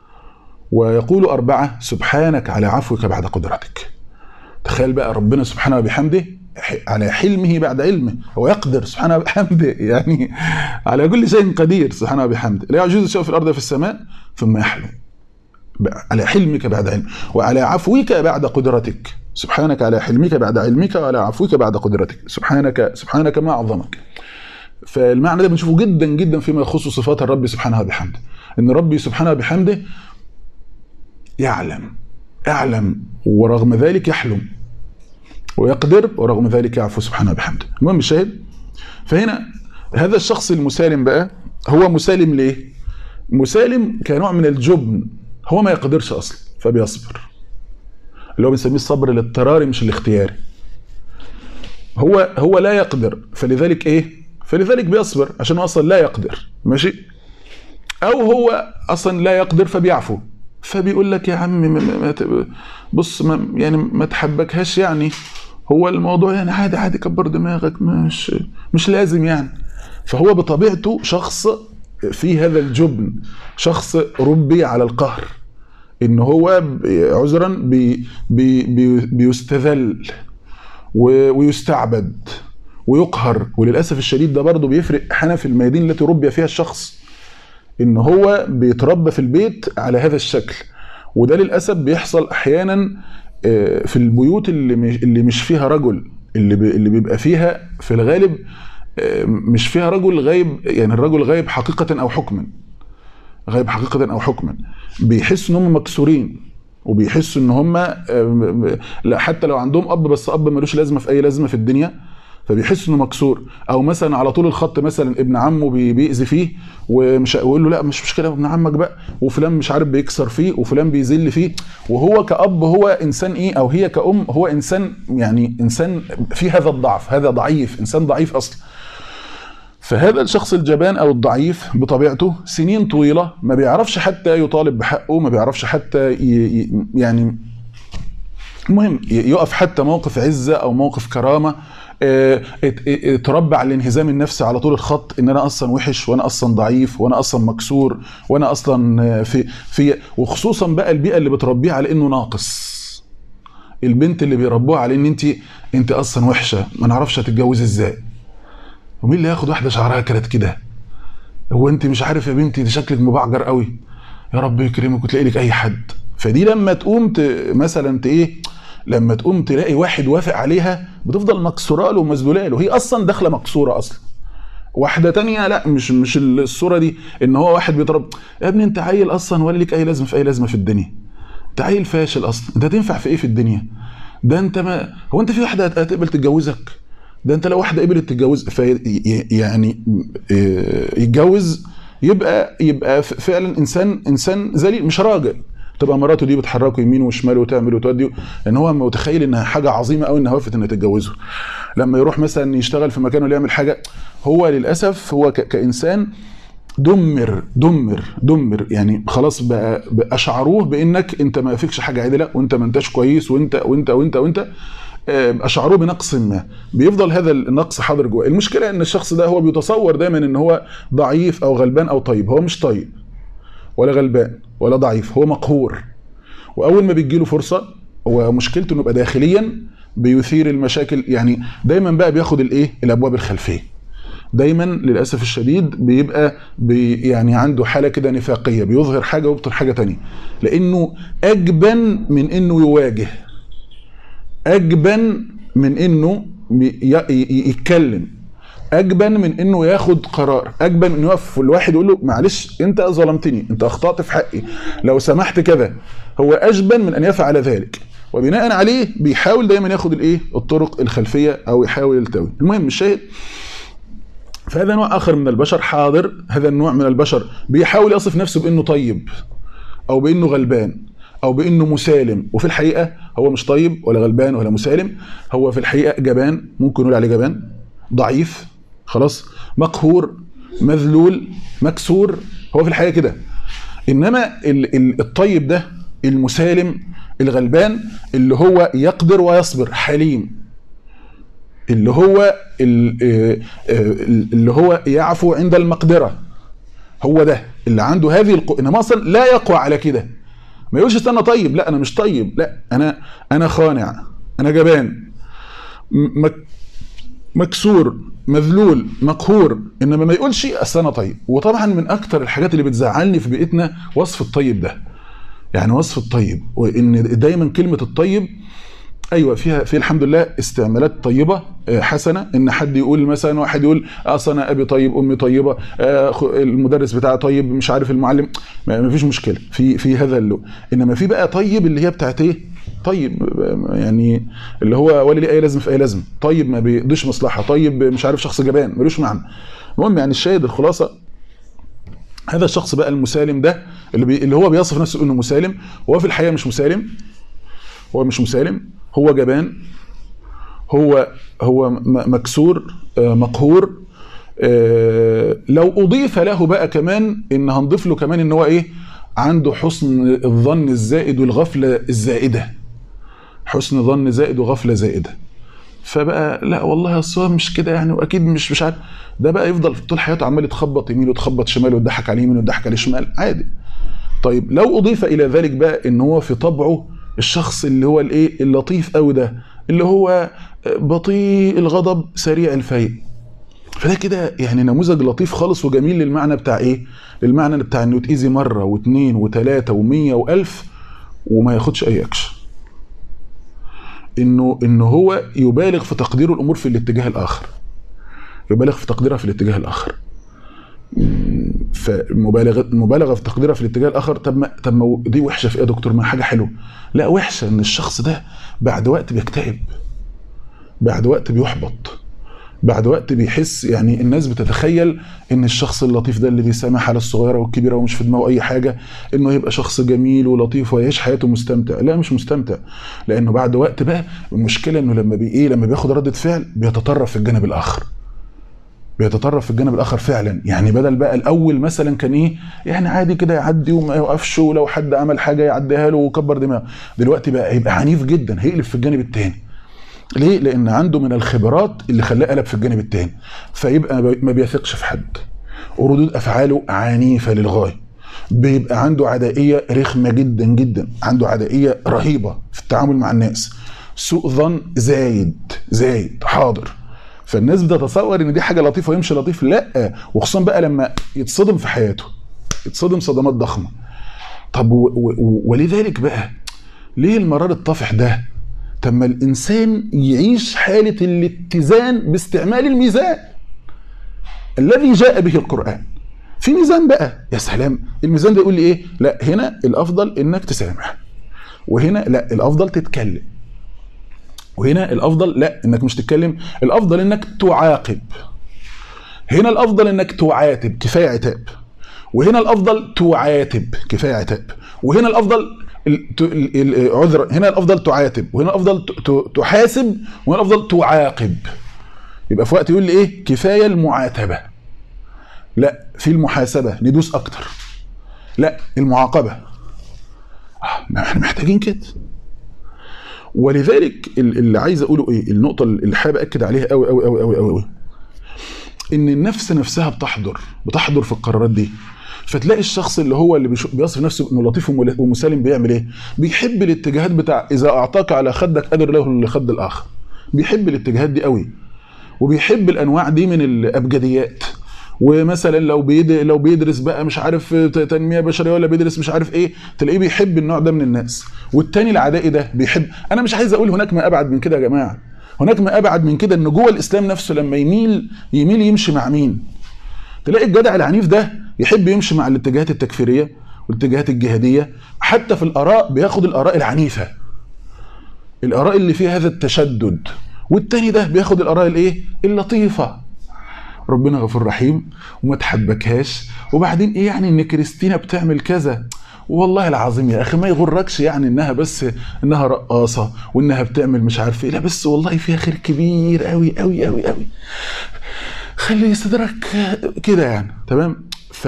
ويقول أربعة سبحانك على عفوك بعد قدرتك تخيل بقى ربنا سبحانه وبحمده ح- على حلمه بعد علمه هو يقدر سبحانه وبحمده يعني على كل شيء قدير سبحانه وبحمده لا يعجز شيء في الأرض في السماء ثم يحلم على حلمك بعد علم وعلى عفوك بعد قدرتك سبحانك على حلمك بعد علمك وعلى عفوك بعد قدرتك سبحانك سبحانك ما أعظمك فالمعنى ده بنشوفه جدا جدا فيما يخص صفات الرب سبحانه وبحمده ان ربي سبحانه وبحمده يعلم يعلم ورغم ذلك يحلم ويقدر ورغم ذلك يعفو سبحانه وبحمده المهم الشاهد فهنا هذا الشخص المسالم بقى هو مسالم ليه مسالم كنوع من الجبن هو ما يقدرش اصلا فبيصبر اللي هو بنسميه الصبر الاضطراري مش الاختياري هو هو لا يقدر فلذلك ايه فلذلك بيصبر عشان هو اصلا لا يقدر ماشي او هو اصلا لا يقدر فبيعفو فبيقول لك يا عم ما ما ما ت- بص ما يعني ما تحبكهاش يعني هو الموضوع يعني عادي عادي كبر دماغك مش مش لازم يعني فهو بطبيعته شخص في هذا الجبن شخص ربي على القهر ان هو ب- عذرا بي بي بي بيستذل و- ويستعبد ويقهر وللاسف الشديد ده برضه بيفرق احيانا في الميادين التي ربي فيها الشخص ان هو بيتربى في البيت على هذا الشكل وده للاسف بيحصل احيانا آه، في البيوت اللي مش اللي مش فيها رجل اللي بي- اللي بيبقى فيها في الغالب آه، مش فيها رجل غايب يعني الرجل غايب حقيقة او حكما غايب حقيقة او حكما بيحسوا ان هم مكسورين وبيحسوا ان هم آه، لا حتى لو عندهم اب بس اب ملوش لازمه في اي لازمه في الدنيا فبيحس انه مكسور او مثلا على طول الخط مثلا ابن عمه بي- بيأذي فيه ومش ويقول له لا مش مشكله ابن عمك بقى وفلان مش عارف بيكسر فيه وفلان بيذل فيه وهو كأب هو انسان ايه او هي كأم هو انسان يعني انسان في هذا الضعف هذا ضعيف انسان ضعيف اصلا فهذا الشخص الجبان او الضعيف بطبيعته سنين طويله ما بيعرفش حتى يطالب بحقه ما بيعرفش حتى ي... ي- يعني المهم ي- يقف حتى موقف عزه او موقف كرامه آه، ات- ات- اتربى على الانهزام النفسي على طول الخط ان انا اصلا وحش وانا اصلا ضعيف وانا اصلا مكسور وانا اصلا آه، في في وخصوصا بقى البيئه اللي بتربيه على انه ناقص البنت اللي بيربوها على ان انت انت اصلا وحشه ما نعرفش هتتجوزي ازاي ومين اللي ياخد واحده شعرها كانت كده هو انت مش عارف يا بنتي ده شكلك مبعجر قوي يا رب يكرمك وتلاقي لك اي حد فدي لما تقوم ت... مثلا ت ايه لما تقوم تلاقي واحد وافق عليها بتفضل مكسوره له ومذلوله له هي اصلا داخله مكسوره اصلا واحده تانية لا مش مش الصوره دي ان هو واحد بيضرب يا ابني انت عيل اصلا ولا ليك اي لازمه في اي لازمه في الدنيا انت عيل فاشل اصلا انت هتنفع في ايه في الدنيا ده انت ما هو انت في واحده هتقبل تتجوزك ده انت لو واحده قبلت تتجوز في يعني يتجوز يبقى يبقى فعلا انسان انسان ذليل مش راجل تبقى مراته دي بتحركه يمين وشمال وتعمل وتودي ان هو متخيل انها حاجه عظيمه قوي انها وافت انها تتجوزه لما يروح مثلا يشتغل في مكان ولا يعمل حاجه هو للاسف هو كانسان دمر دمر دمر يعني خلاص بقى اشعروه بانك انت ما فيكش حاجه عدله وانت ما انتش كويس وانت وانت وانت وانت اشعروه بنقص ما بيفضل هذا النقص حاضر جواه المشكله ان الشخص ده هو بيتصور دايما ان هو ضعيف او غلبان او طيب هو مش طيب ولا غلبان ولا ضعيف هو مقهور واول ما بيجي له فرصه هو مشكلته انه يبقى داخليا بيثير المشاكل يعني دايما بقى بياخد الايه الابواب الخلفيه دايما للاسف الشديد بيبقى بي يعني عنده حاله كده نفاقيه بيظهر حاجه ويبطل حاجه تانية لانه اجبن من انه يواجه اجبن من انه يتكلم اجبن من انه ياخد قرار اجبن انه يقف الواحد يقول له معلش انت ظلمتني انت اخطات في حقي لو سمحت كذا هو اجبن من ان يفعل ذلك وبناء عليه بيحاول دايما ياخد الايه الطرق الخلفيه او يحاول يلتوي المهم الشاهد فهذا نوع اخر من البشر حاضر هذا النوع من البشر بيحاول يصف نفسه بانه طيب او بانه غلبان او بانه مسالم وفي الحقيقه هو مش طيب ولا غلبان ولا مسالم هو في الحقيقه جبان ممكن نقول عليه جبان ضعيف خلاص مقهور مذلول مكسور هو في الحقيقه كده انما الطيب ده المسالم الغلبان اللي هو يقدر ويصبر حليم اللي هو اللي هو يعفو عند المقدره هو ده اللي عنده هذه القوة انما اصلا لا يقوى على كده ما يقولش استنى طيب لا انا مش طيب لا انا انا خانع انا جبان مكسور مذلول مقهور انما ما يقولش اصل انا طيب وطبعا من اكتر الحاجات اللي بتزعلني في بيئتنا وصف الطيب ده يعني وصف الطيب وان دايما كلمه الطيب ايوه فيها في الحمد لله استعمالات طيبه حسنه ان حد يقول مثلا واحد يقول اصل انا ابي طيب امي طيبه المدرس بتاعي طيب مش عارف المعلم ما فيش مشكله في في هذا اللو انما في بقى طيب اللي هي بتاعت ايه طيب يعني اللي هو ولا ليه اي لازمه في اي لازمه طيب ما بيقضيش مصلحه طيب مش عارف شخص جبان ملوش معنى المهم يعني الشاهد الخلاصه هذا الشخص بقى المسالم ده اللي, بي اللي هو بيصف نفسه انه مسالم وهو في الحقيقه مش مسالم هو مش مسالم هو جبان هو هو مكسور مقهور لو اضيف له بقى كمان ان هنضيف له كمان ان هو ايه عنده حسن الظن الزائد والغفله الزائده حسن ظن زائد وغفله زائده فبقى لا والله اصل مش كده يعني واكيد مش مش عارف ده بقى يفضل طول حياته عمال يتخبط يمين ويتخبط شمال ويضحك عليه يمين ويضحك عليه شمال عادي طيب لو اضيف الى ذلك بقى ان هو في طبعه الشخص اللي هو الايه اللطيف قوي ده اللي هو بطيء الغضب سريع الفيء فده كده يعني نموذج لطيف خالص وجميل للمعنى بتاع ايه للمعنى بتاع انه يتاذي مره واثنين وثلاثه ومية والف وما ياخدش اي اكشن انه ان هو يبالغ في تقدير الامور في الاتجاه الاخر يبالغ في تقديرها في الاتجاه الاخر فمبالغه المبالغه في تقديرها في الاتجاه الاخر طب ما طب ما دي وحشه في ايه يا دكتور ما حاجه حلوه لا وحشه ان الشخص ده بعد وقت بيكتئب بعد وقت بيحبط بعد وقت بيحس يعني الناس بتتخيل ان الشخص اللطيف ده اللي بيسامح على الصغيره والكبيره ومش في دماغه اي حاجه انه يبقى شخص جميل ولطيف ويعيش حياته مستمتع لا مش مستمتع لانه بعد وقت بقى المشكله انه لما بي ايه لما بياخد رده فعل بيتطرف في الجانب الاخر بيتطرف في الجانب الاخر فعلا يعني بدل بقى الاول مثلا كان ايه يعني عادي كده يعدي وما يوقفش ولو حد عمل حاجه يعديها له وكبر دماغه دلوقتي بقى هيبقى عنيف جدا هيقلب في الجانب الثاني ليه؟ لأن عنده من الخبرات اللي خلاه قلب في الجانب التاني فيبقى ما بيثقش في حد وردود أفعاله عنيفة للغاية بيبقى عنده عدائية رخمة جدا جدا عنده عدائية رهيبة في التعامل مع الناس سوء ظن زايد زايد حاضر فالناس بتتصور ان دي حاجه لطيفه ويمشي لطيف لا وخصوصا بقى لما يتصدم في حياته يتصدم صدمات ضخمه طب و و ولذلك بقى ليه المرار الطافح ده طب ما الانسان يعيش حاله الاتزان باستعمال الميزان الذي جاء به القران في ميزان بقى يا سلام الميزان ده يقول لي ايه لا هنا الافضل انك تسامح وهنا لا الافضل تتكلم وهنا الافضل لا انك مش تتكلم الافضل انك تعاقب هنا الافضل انك تعاتب كفايه عتاب وهنا الافضل تعاتب كفايه عتاب وهنا الافضل عذر هنا الافضل تعاتب وهنا الافضل تحاسب وهنا الافضل تعاقب يبقى في وقت يقول لي ايه كفايه المعاتبه لا في المحاسبه ندوس اكتر لا المعاقبه ما احنا محتاجين كده ولذلك اللي عايز اقوله ايه النقطه اللي حابب اكد عليها قوي قوي قوي قوي قوي ان النفس نفسها بتحضر بتحضر في القرارات دي فتلاقي الشخص اللي هو اللي بيصف نفسه انه لطيف ومسالم بيعمل ايه بيحب الاتجاهات بتاع اذا اعطاك على خدك قدر له لخد الاخر بيحب الاتجاهات دي قوي وبيحب الانواع دي من الابجديات ومثلا لو بيد لو بيدرس بقى مش عارف تنميه بشريه ولا بيدرس مش عارف ايه تلاقيه بيحب النوع ده من الناس والتاني العدائي ده بيحب انا مش عايز اقول هناك ما ابعد من كده يا جماعه هناك ما ابعد من كده ان جوه الاسلام نفسه لما يميل يميل يمشي مع مين تلاقي الجدع العنيف ده يحب يمشي مع الاتجاهات التكفيريه والاتجاهات الجهاديه حتى في الاراء بياخد الاراء العنيفه الاراء اللي فيها هذا التشدد والتاني ده بياخد الاراء الايه اللطيفه ربنا غفور رحيم وما تحبكهاش وبعدين ايه يعني ان كريستينا بتعمل كذا والله العظيم يا اخي ما يغركش يعني انها بس انها رقاصه وانها بتعمل مش عارف ايه لا بس والله فيها خير كبير قوي قوي قوي قوي خلي صدرك كده يعني تمام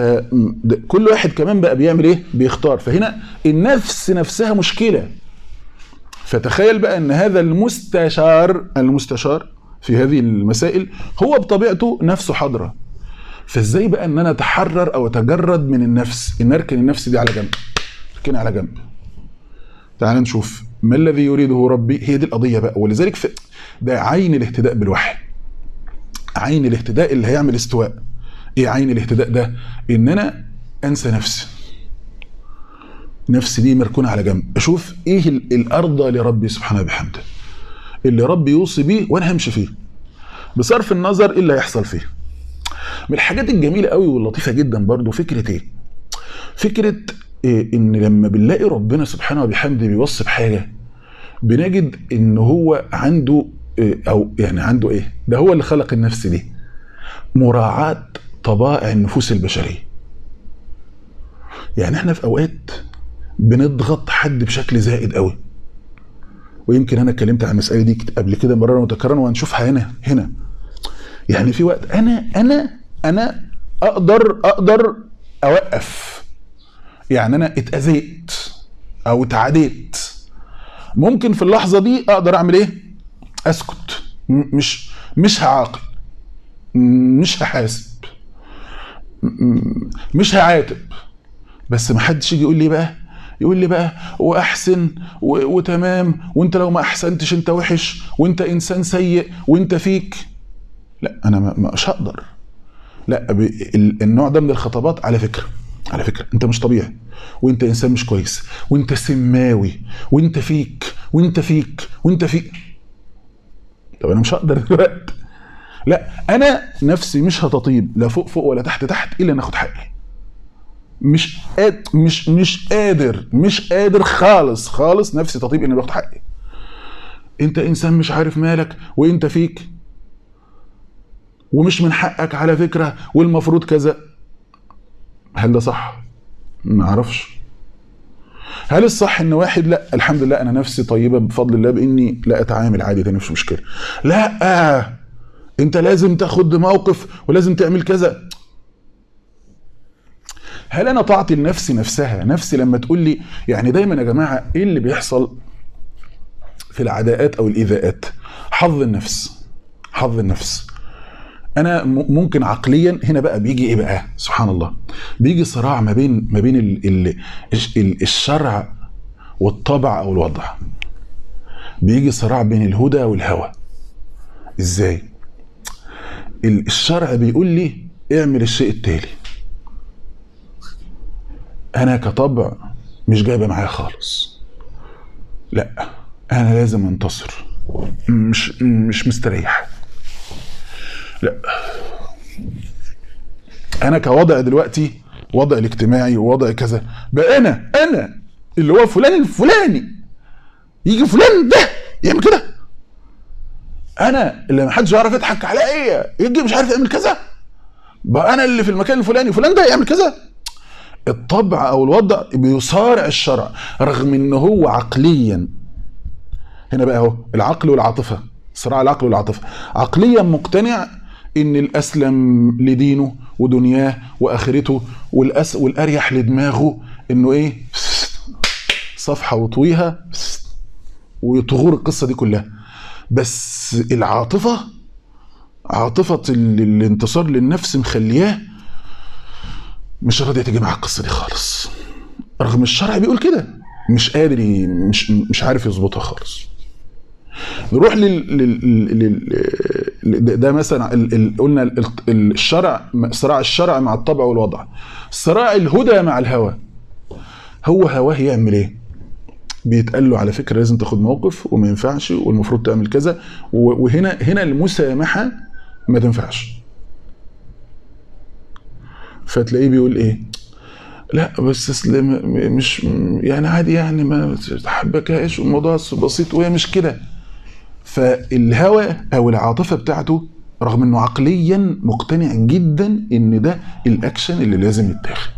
فكل واحد كمان بقى بيعمل ايه بيختار فهنا النفس نفسها مشكله فتخيل بقى ان هذا المستشار المستشار في هذه المسائل هو بطبيعته نفسه حاضره فازاي بقى ان انا اتحرر او اتجرد من النفس ان اركن النفس دي على جنب اركنها على جنب تعال نشوف ما الذي يريده ربي هي دي القضيه بقى ولذلك في ده عين الاهتداء بالوحي عين الاهتداء اللي هيعمل استواء ايه عين الاهتداء ده ان انا انسى نفسي نفسي دي مركونه على جنب اشوف ايه الارضى لربي سبحانه بحمده اللي ربي يوصي بيه وانا همشي فيه بصرف النظر ايه اللي هيحصل فيه من الحاجات الجميله قوي واللطيفه جدا برضو فكره ايه فكره إيه ان لما بنلاقي ربنا سبحانه وبحمده بيوصي بحاجه بنجد ان هو عنده إيه او يعني عنده ايه ده هو اللي خلق النفس دي مراعاه طبائع النفوس البشريه يعني احنا في اوقات بنضغط حد بشكل زائد قوي ويمكن انا اتكلمت عن المساله دي قبل كده مرارا وتكرارا وهنشوفها هنا هنا يعني في وقت انا انا انا اقدر اقدر اوقف يعني انا اتاذيت او اتعديت ممكن في اللحظه دي اقدر اعمل ايه اسكت مش مش هعاقب مش هحاسب مش هعاتب بس ما حدش يجي يقول لي بقى يقول لي بقى واحسن وتمام وانت لو ما احسنتش انت وحش وانت انسان سيء وانت فيك لا انا مش هقدر لا النوع ده من الخطابات على فكره على فكره انت مش طبيعي وانت انسان مش كويس وانت سماوي وانت فيك وانت فيك وانت فيك طب انا مش هقدر دلوقتي لا انا نفسي مش هتطيب لا فوق فوق ولا تحت تحت الا ان اخد حقي مش قادر مش مش قادر مش قادر خالص خالص نفسي تطيب اني باخد حقي انت انسان مش عارف مالك وانت فيك ومش من حقك على فكره والمفروض كذا هل ده صح ما اعرفش هل الصح ان واحد لا الحمد لله انا نفسي طيبه بفضل الله باني لا اتعامل عادي ده مش مشكله لا انت لازم تاخد موقف ولازم تعمل كذا هل انا طاعتي لنفسي نفسها نفسي لما تقول لي يعني دايما يا جماعه ايه اللي بيحصل في العداءات او الايذاءات حظ النفس حظ النفس انا ممكن عقليا هنا بقى بيجي ايه بقى سبحان الله بيجي صراع ما بين ما بين ال ال الشرع والطبع او الوضع بيجي صراع بين الهدى والهوى ازاي الشرع بيقول لي اعمل الشيء التالي انا كطبع مش جايبه معايا خالص لا انا لازم انتصر مش مش مستريح لا انا كوضع دلوقتي وضع الاجتماعي ووضع كذا بقى انا انا اللي هو فلان الفلاني يجي فلان ده يعمل كده انا اللي ما حدش يعرف يضحك عليا يجي مش عارف يعمل كذا بقى انا اللي في المكان الفلاني فلان ده يعمل كذا الطبع او الوضع بيصارع الشرع رغم ان هو عقليا هنا بقى اهو العقل والعاطفه صراع العقل والعاطفه عقليا مقتنع ان الاسلم لدينه ودنياه واخرته والأس والاريح لدماغه انه ايه صفحه وطويها ويطغور القصه دي كلها بس العاطفه عاطفه ال- الانتصار للنفس مخلياه مش راضيه تيجي مع القصه دي خالص رغم الشرع بيقول كده مش قادر ي- مش مش عارف يظبطها خالص نروح لل, لل... لل... ده- ده مثلا ال... ال... قلنا ال... ال- الشرع صراع الشرع مع الطبع والوضع صراع الهدى مع الهوى هو هواه يعمل ايه بيتقال له على فكره لازم تاخد موقف وما ينفعش والمفروض تعمل كذا و- وهنا هنا المسامحه ما تنفعش فتلاقيه بيقول ايه لا بس اصل م- م- مش م- يعني عادي يعني ما تحبكهاش والموضوع بسيط وهي مش كده فالهوى او العاطفه بتاعته رغم انه عقليا مقتنع جدا ان ده الاكشن اللي لازم يتاخد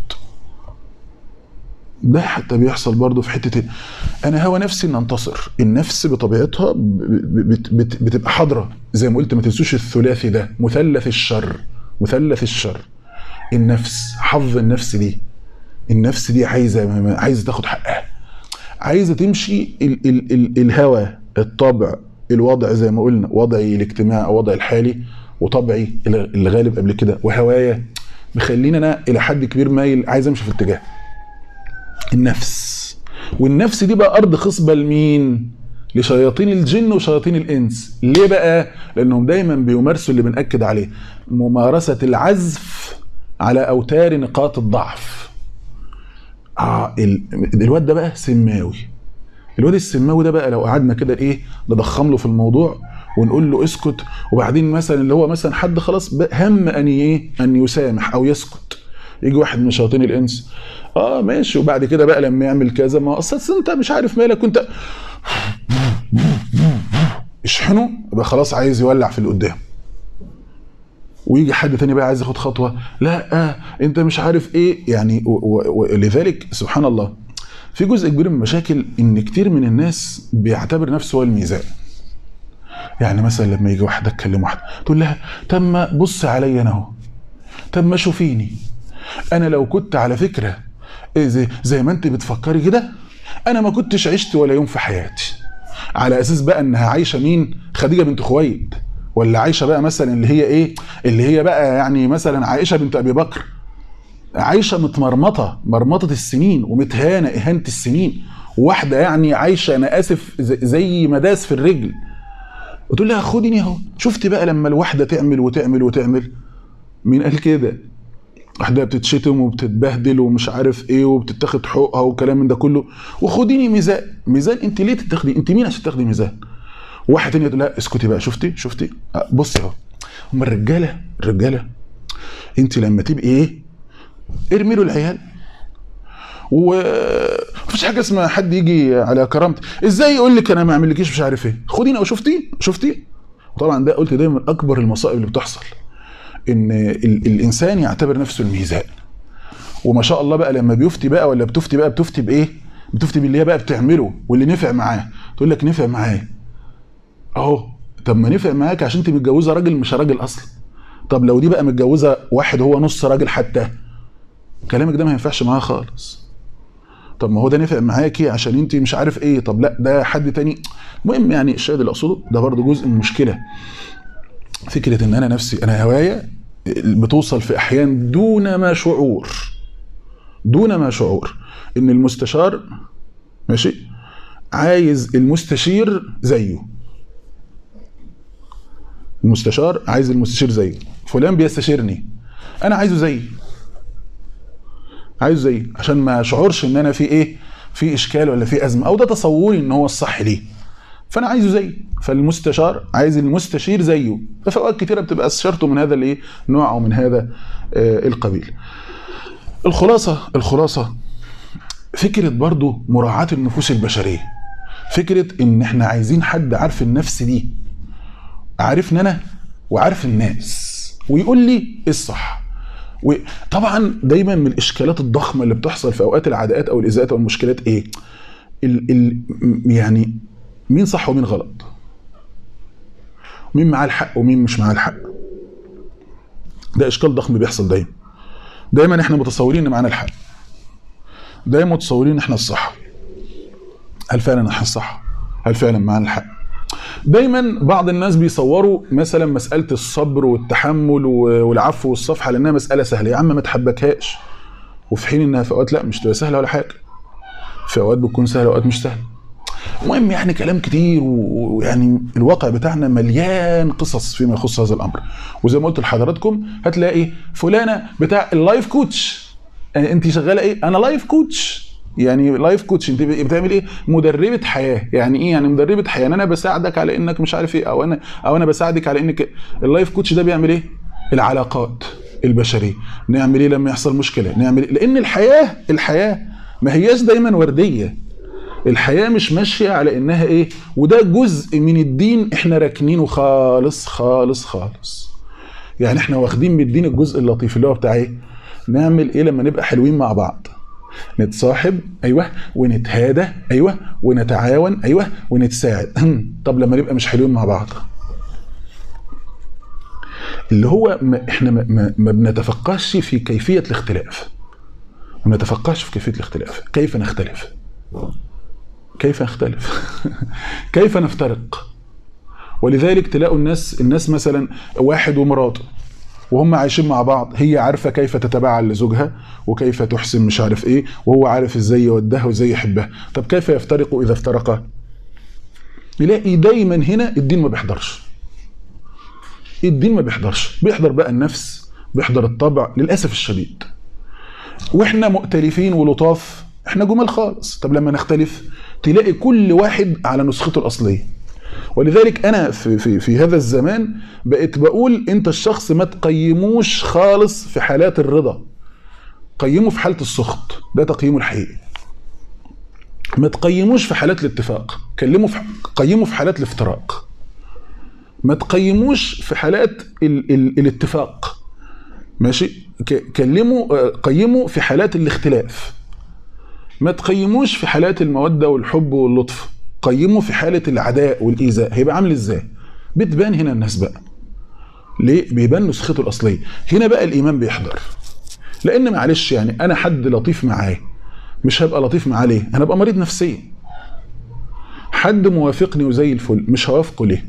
ده حتى بيحصل برضه في حته ال- انا هوى نفسي ان انتصر النفس بطبيعتها ب- ب- بت- بت- بتبقى حاضره زي ما قلت ما تنسوش الثلاثي ده مثلث الشر مثلث الشر النفس حظ النفس دي النفس دي عايزه عايزه تاخد حقها عايزه تمشي ال ال ال الهوى الطبع الوضع زي ما قلنا وضعي الاجتماعي او وضعي الحالي وطبعي اللي غالب قبل كده وهوايا مخليني انا الى حد كبير مايل عايز امشي في اتجاه النفس والنفس دي بقى ارض خصبه لمين لشياطين الجن وشياطين الانس ليه بقى لانهم دايما بيمارسوا اللي بناكد عليه ممارسه العزف على اوتار نقاط الضعف اه ال- الواد ده بقى سماوي الواد السماوي ده بقى لو قعدنا كده ايه نضخم له في الموضوع ونقول له اسكت وبعدين مثلا اللي هو مثلا حد خلاص بقى هم ان ايه ان يسامح او يسكت يجي واحد من شياطين الانس اه ماشي وبعد كده بقى لما يعمل كذا ما اصل أصل انت مش عارف مالك وانت اشحنه يبقى خلاص عايز يولع في اللي قدام ويجي حد تاني بقى عايز ياخد خطوه لا آه انت مش عارف ايه يعني و- و- ولذلك سبحان الله في جزء كبير من المشاكل ان كتير من الناس بيعتبر نفسه هو الميزان يعني مثلا لما يجي واحده تكلم واحده تقول لها طب ما بص عليا انا اهو طب ما شوفيني انا لو كنت على فكره إيه زي, زي ما انت بتفكري كده انا ما كنتش عشت ولا يوم في حياتي على اساس بقى انها عايشه مين خديجه بنت خويلد ولا عايشه بقى مثلا اللي هي ايه اللي هي بقى يعني مثلا عائشه بنت ابي بكر عايشه متمرمطه مرمطه السنين ومتهانه اهانه السنين واحده يعني عايشه انا اسف زي- زي مداس في الرجل وتقول لها خديني اهو شفت بقى لما الواحده تعمل وتعمل وتعمل مين قال كده واحده بتتشتم وبتتبهدل ومش عارف ايه وبتتاخد حقوقها وكلام من ده كله وخديني ميزان ميزان انت ليه تتاخدي انت مين عشان تاخدي ميزان واحد تاني يقول لا اسكتي بقى شفتي شفتي أه، بصي اهو هم الرجاله الرجاله انت لما تبقي ايه ارمي له العيال ومفيش حاجه اسمها حد يجي على كرامتي ازاي يقول لك انا ما اعملكيش مش عارف ايه خديني او شفتي شفتي طبعا ده قلت دايما اكبر المصائب اللي بتحصل ان ال- الانسان يعتبر نفسه الميزان وما شاء الله بقى لما بيفتي بقى ولا بتفتي بقى بتفتي بايه بتفتي باللي هي بقى بتعمله واللي نفع معاه تقول لك نفع معاه اهو طب ما نفع معاك عشان انت متجوزه راجل مش راجل اصلا طب لو دي بقى متجوزه واحد هو نص راجل حتى كلامك ده ما ينفعش معاها خالص طب ما هو ده نفع معاكي عشان انت مش عارف ايه طب لا ده حد تاني المهم يعني الشاهد اللي اقصده ده برضه جزء من المشكله فكره ان انا نفسي انا هوايه بتوصل في احيان دون ما شعور دون ما شعور ان المستشار ماشي عايز المستشير زيه المستشار عايز المستشير زيه فلان بيستشيرني انا عايزه زيي عايزه زيي عشان ما اشعرش ان انا في ايه في اشكال ولا في ازمه او ده تصوري ان هو الصح ليه فانا عايزه زيي فالمستشار عايز المستشير زيه ففي اوقات كتيره بتبقى استشارته من هذا الايه نوع او من هذا آه القبيل الخلاصه الخلاصه فكره برضو مراعاه النفوس البشريه فكره ان احنا عايزين حد عارف النفس دي عارفني انا وعارف الناس ويقول لي ايه الصح وطبعا دايما من الاشكالات الضخمه اللي بتحصل في اوقات العداءات او الازاءات او المشكلات ايه ال ال يعني مين صح ومين غلط مين معاه الحق ومين مش معاه الحق ده اشكال ضخم بيحصل دايما دايما احنا متصورين ان معانا الحق دايما متصورين ان احنا الصح هل فعلا احنا الصح هل فعلا معانا الحق دايما بعض الناس بيصوروا مثلا مساله الصبر والتحمل والعفو والصفح على انها مساله سهله يا عم ما تحبكهاش وفي حين انها في اوقات لا مش تبقى سهله ولا حاجه في اوقات بتكون سهله واوقات مش سهله المهم يعني كلام كتير ويعني الواقع بتاعنا مليان قصص فيما يخص هذا الامر وزي ما قلت لحضراتكم هتلاقي فلانه بتاع اللايف كوتش انت شغاله ايه انا لايف كوتش يعني لايف كوتش انت بتعمل ايه مدربه حياه يعني ايه يعني مدربه حياه يعني انا بساعدك على انك مش عارف ايه او انا او انا بساعدك على انك اللايف كوتش ده بيعمل ايه العلاقات البشريه نعمل ايه لما يحصل مشكله نعمل إيه؟ لان الحياه الحياه ما هياش دايما ورديه الحياه مش ماشيه على انها ايه وده جزء من الدين احنا راكنينه خالص خالص خالص يعني احنا واخدين من الدين الجزء اللطيف اللي هو بتاع ايه نعمل ايه لما نبقى حلوين مع بعض نتصاحب ايوه ونتهادى ايوه ونتعاون ايوه ونتساعد طب لما نبقى مش حلوين مع بعض اللي هو ما احنا ما, ما, ما بنتفقهش في كيفيه الاختلاف ما بنتفقهش في كيفيه الاختلاف كيف نختلف كيف نختلف كيف نفترق ولذلك تلاقوا الناس الناس مثلا واحد ومراته وهم عايشين مع بعض هي عارفة كيف تتبعل لزوجها وكيف تحسن مش عارف ايه وهو عارف ازاي يودها وازاي يحبها طب كيف يفترقوا اذا افترقا يلاقي دايما هنا الدين ما بيحضرش الدين ما بيحضرش بيحضر بقى النفس بيحضر الطبع للاسف الشديد واحنا مؤتلفين ولطاف احنا جمال خالص طب لما نختلف تلاقي كل واحد على نسخته الاصليه ولذلك انا في في في هذا الزمان بقيت بقول انت الشخص ما تقيموش خالص في حالات الرضا قيمه في حاله السخط ده تقييمه الحقيقي ما تقيموش في حالات الاتفاق كلمه في قيمه في حالات الافتراق ما تقيموش في حالات ال ال الاتفاق ماشي كلمه قيمه في حالات الاختلاف ما تقيموش في حالات الموده والحب واللطف قيمه في حاله العداء والايذاء هيبقى عامل ازاي بتبان هنا الناس بقى ليه بيبان نسخته الاصليه هنا بقى الايمان بيحضر لان معلش يعني انا حد لطيف معاه مش هبقى لطيف معاه ليه انا ابقى مريض نفسيا حد موافقني وزي الفل مش هوافقه ليه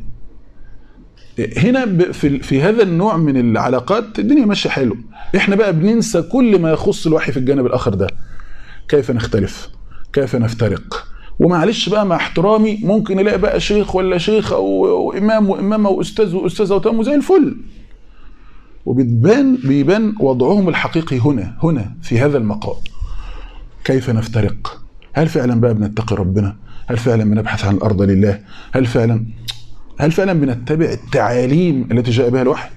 هنا في في هذا النوع من العلاقات الدنيا ماشيه حلو احنا بقى بننسى كل ما يخص الوحي في الجانب الاخر ده كيف نختلف كيف نفترق ومعلش بقى مع احترامي ممكن الاقي بقى شيخ ولا شيخ او, أو امام وامامه واستاذ واستاذه وتم زي الفل وبتبان بيبان وضعهم الحقيقي هنا هنا في هذا المقام كيف نفترق هل فعلا بقى بنتقي ربنا هل فعلا بنبحث عن الارض لله هل فعلا هل فعلا بنتبع التعاليم التي جاء بها الوحي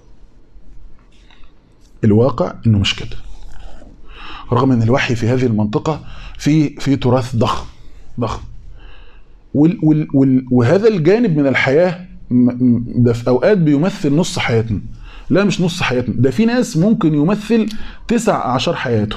الواقع انه مش كده رغم ان الوحي في هذه المنطقه في في تراث ضخم ضخم وال وال وال وهذا الجانب من الحياه ده في اوقات بيمثل نص حياتنا لا مش نص حياتنا ده في ناس ممكن يمثل تسع اعشار حياته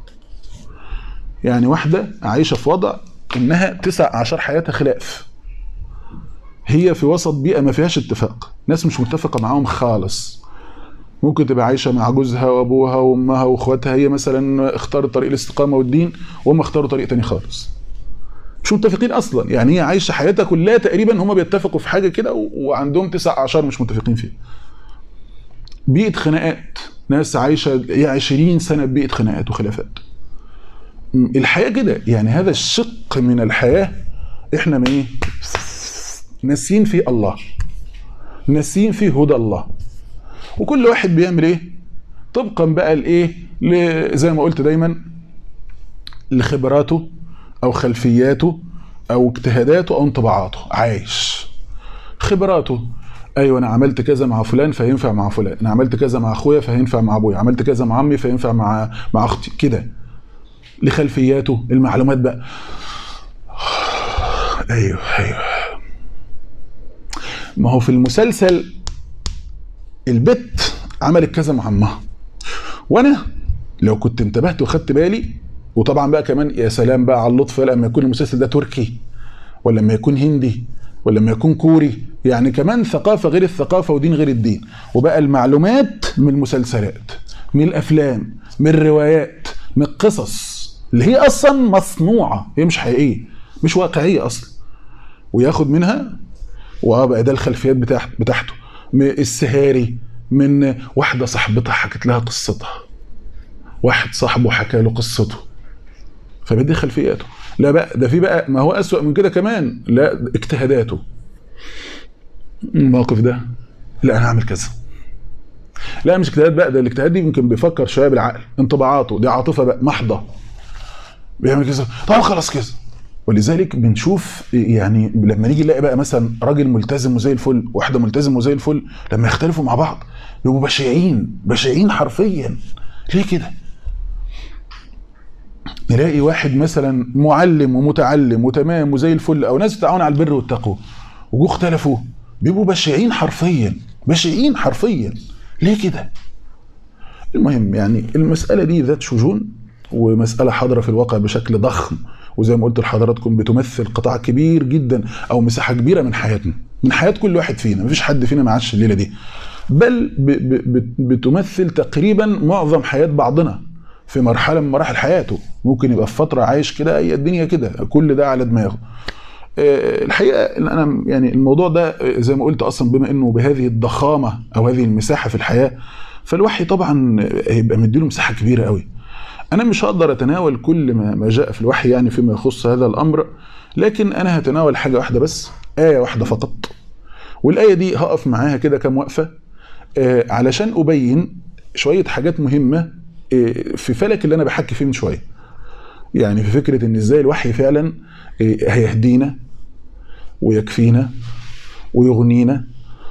يعني واحده عايشه في وضع انها تسع اعشار حياتها خلاف هي في وسط بيئه ما فيهاش اتفاق ناس مش متفقه معاهم خالص ممكن تبقى عايشه مع جوزها وابوها وامها واخواتها هي مثلا اختارت طريق الاستقامه والدين وهم اختاروا طريق تاني خالص مش متفقين اصلا يعني هي عايشه حياتها كلها تقريبا هم بيتفقوا في حاجه كده وعندهم تسع اعشار مش متفقين فيها بيئه خناقات ناس عايشه 20 سنه ببيئه خناقات وخلافات الحياه كده يعني هذا الشق من الحياه احنا ما ايه ناسيين فيه الله ناسيين فيه هدى الله وكل واحد بيعمل ايه طبقا بقى لايه زي ما قلت دايما لخبراته او خلفياته او اجتهاداته او انطباعاته عايش خبراته ايوه انا عملت كذا مع فلان فينفع مع فلان انا عملت كذا مع اخويا فينفع مع ابويا عملت كذا مع عمي فينفع مع مع اختي كده لخلفياته المعلومات بقى ايوه ايوه ما هو في المسلسل البت عملت كذا مع امها وانا لو كنت انتبهت وخدت بالي وطبعا بقى كمان يا سلام بقى على اللطف لما يكون المسلسل ده تركي ولا لما يكون هندي ولا لما يكون كوري يعني كمان ثقافة غير الثقافة ودين غير الدين وبقى المعلومات من المسلسلات من الأفلام من الروايات من القصص اللي هي أصلا مصنوعة هي مش حقيقية مش واقعية أصلا وياخد منها وبقى ده الخلفيات بتاعت بتاعته من السهاري من واحدة صاحبتها حكت لها قصتها واحد صاحبه حكى له قصته فبدي خلفياته لا بقى ده في بقى ما هو أسوأ من كده كمان لا اجتهاداته الموقف ده لا انا هعمل كذا لا مش اجتهاد بقى ده الاجتهاد دي يمكن بيفكر شويه بالعقل انطباعاته دي عاطفه بقى محضه بيعمل كذا طب خلاص كذا ولذلك بنشوف يعني لما نيجي نلاقي بقى مثلا راجل ملتزم وزي الفل واحده ملتزم وزي الفل لما يختلفوا مع بعض يبقوا بشعين بشعين حرفيا ليه كده؟ نلاقي واحد مثلا معلم ومتعلم وتمام وزي الفل او ناس بتتعاون على البر والتقوى وجو اختلفوا بيبقوا بشعين حرفيا بشعين حرفيا ليه كده؟ المهم يعني المسألة دي ذات شجون ومسألة حاضرة في الواقع بشكل ضخم وزي ما قلت لحضراتكم بتمثل قطاع كبير جدا أو مساحة كبيرة من حياتنا من حياة كل واحد فينا مفيش حد فينا ما عادش الليلة دي بل ب ب بتمثل تقريبا معظم حياة بعضنا في مرحلة من مراحل حياته ممكن يبقى في فترة عايش كده هي الدنيا كده كل ده على دماغه الحقيقه ان انا يعني الموضوع ده زي ما قلت اصلا بما انه بهذه الضخامه او هذه المساحه في الحياه فالوحي طبعا هيبقى مديله مساحه كبيره قوي انا مش هقدر اتناول كل ما ما جاء في الوحي يعني فيما يخص هذا الامر لكن انا هتناول حاجه واحده بس ايه واحده فقط والايه دي هقف معاها كده كام وقفه آه علشان ابين شويه حاجات مهمه آه في فلك اللي انا بحكي فيه من شويه يعني في فكره ان ازاي الوحي فعلا آه هيهدينا ويكفينا ويغنينا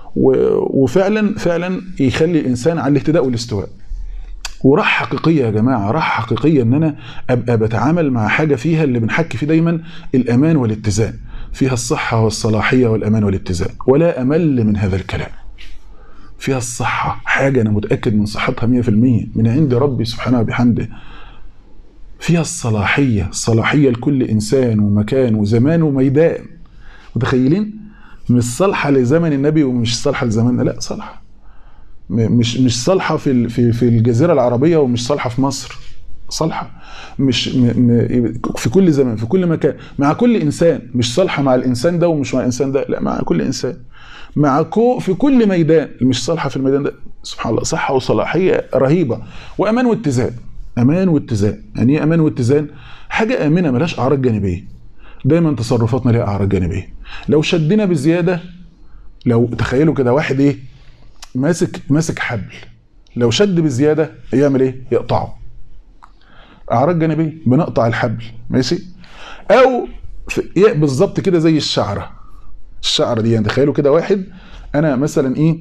وفعلا فعلا يخلي الانسان على الاهتداء والاستواء وراح حقيقيه يا جماعه راح حقيقيه ان انا ابقى بتعامل مع حاجه فيها اللي بنحكي فيه دايما الامان والاتزان فيها الصحه والصلاحيه والامان والاتزان ولا امل من هذا الكلام فيها الصحه حاجه انا متاكد من صحتها 100% من عند ربي سبحانه وبحمده فيها الصلاحيه الصلاحيه لكل انسان ومكان وزمان وميدان متخيلين مش صالحه لزمن النبي ومش صالحه لزماننا لا صالحه مش مش صالحه في في في الجزيره العربيه ومش صالحه في مصر صالحه مش م م في كل زمان في كل مكان مع كل انسان مش صالحه مع الانسان ده ومش مع الانسان ده لا مع كل انسان مع كو في كل ميدان مش صالحه في الميدان ده سبحان الله صحه وصلاحيه رهيبه وامان واتزان امان واتزان يعني ايه امان واتزان حاجه امنه ملهاش اعراض جانبيه دايما تصرفاتنا ليها اعراض جانبيه لو شدنا بزياده لو تخيلوا كده واحد ايه ماسك ماسك حبل لو شد بزياده يعمل ايه يقطعه اعراض جانبيه بنقطع الحبل ماشي او بالظبط كده زي الشعره الشعره دي يعني تخيلوا كده واحد انا مثلا ايه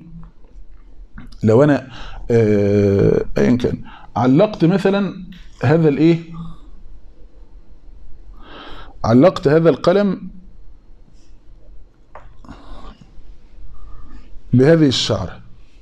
لو انا ايا آه كان علقت مثلا هذا الايه علقت هذا القلم بهذه الشعره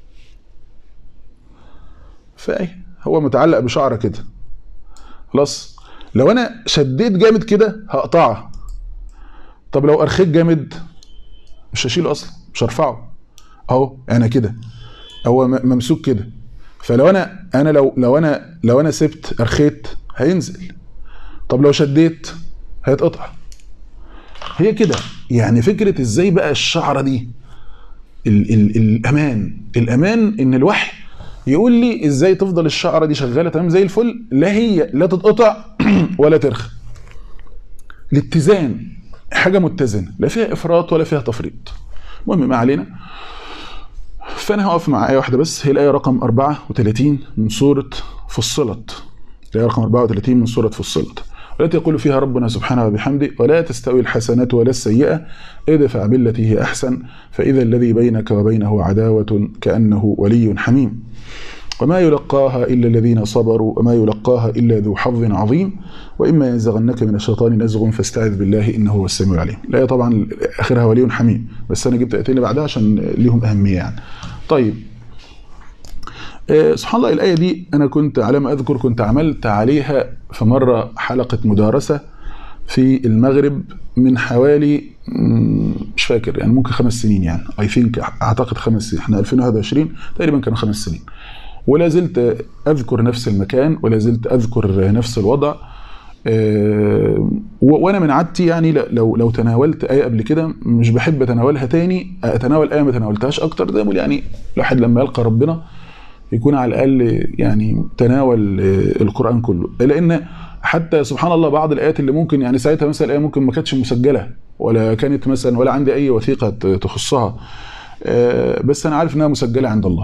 فايه هو متعلق بشعره كده خلاص لو انا شديت جامد كده هقطعها طب لو ارخيت جامد مش هشيله اصلا مش هرفعه اهو انا كده هو ممسوك كده فلو انا انا لو لو انا لو انا سبت ارخيت هينزل طب لو شديت هيتقطع هي كده يعني فكره ازاي بقى الشعره دي ال ال الامان الامان ان الوحي يقول لي ازاي تفضل الشعره دي شغاله تمام زي الفل لا هي لا تتقطع ولا ترخى الاتزان حاجه متزنه لا فيها افراط ولا فيها تفريط المهم ما علينا فانا هقف مع ايه واحده بس هي الايه رقم 34 من سوره فصلت الايه رقم 34 من سوره فصلت والتي يقول فيها ربنا سبحانه وبحمده ولا تستوي الحسنة ولا السيئة ادفع بالتي هي أحسن فإذا الذي بينك وبينه عداوة كأنه ولي حميم وما يلقاها إلا الذين صبروا وما يلقاها إلا ذو حظ عظيم وإما ينزغنك من الشيطان نزغ فاستعذ بالله إنه هو السميع العليم لا طبعا آخرها ولي حميم بس أنا جبت آيتين اللي بعدها عشان ليهم أهمية يعني طيب سبحان الله الآية دي أنا كنت على ما أذكر كنت عملت عليها في مرة حلقة مدارسة في المغرب من حوالي مش فاكر يعني ممكن خمس سنين يعني اي ثينك اعتقد خمس سنين احنا 2021 تقريبا كانوا خمس سنين ولا زلت اذكر نفس المكان ولا زلت اذكر نفس الوضع أه وانا من عادتي يعني لو لو تناولت ايه قبل كده مش بحب اتناولها تاني اتناول ايه ما تناولتهاش اكتر زي ما يعني الواحد لما يلقى ربنا يكون على الاقل يعني تناول القران كله لان حتى سبحان الله بعض الايات اللي ممكن يعني ساعتها مثلا الايه ممكن ما كانتش مسجله ولا كانت مثلا ولا عندي اي وثيقه تخصها بس انا عارف انها مسجله عند الله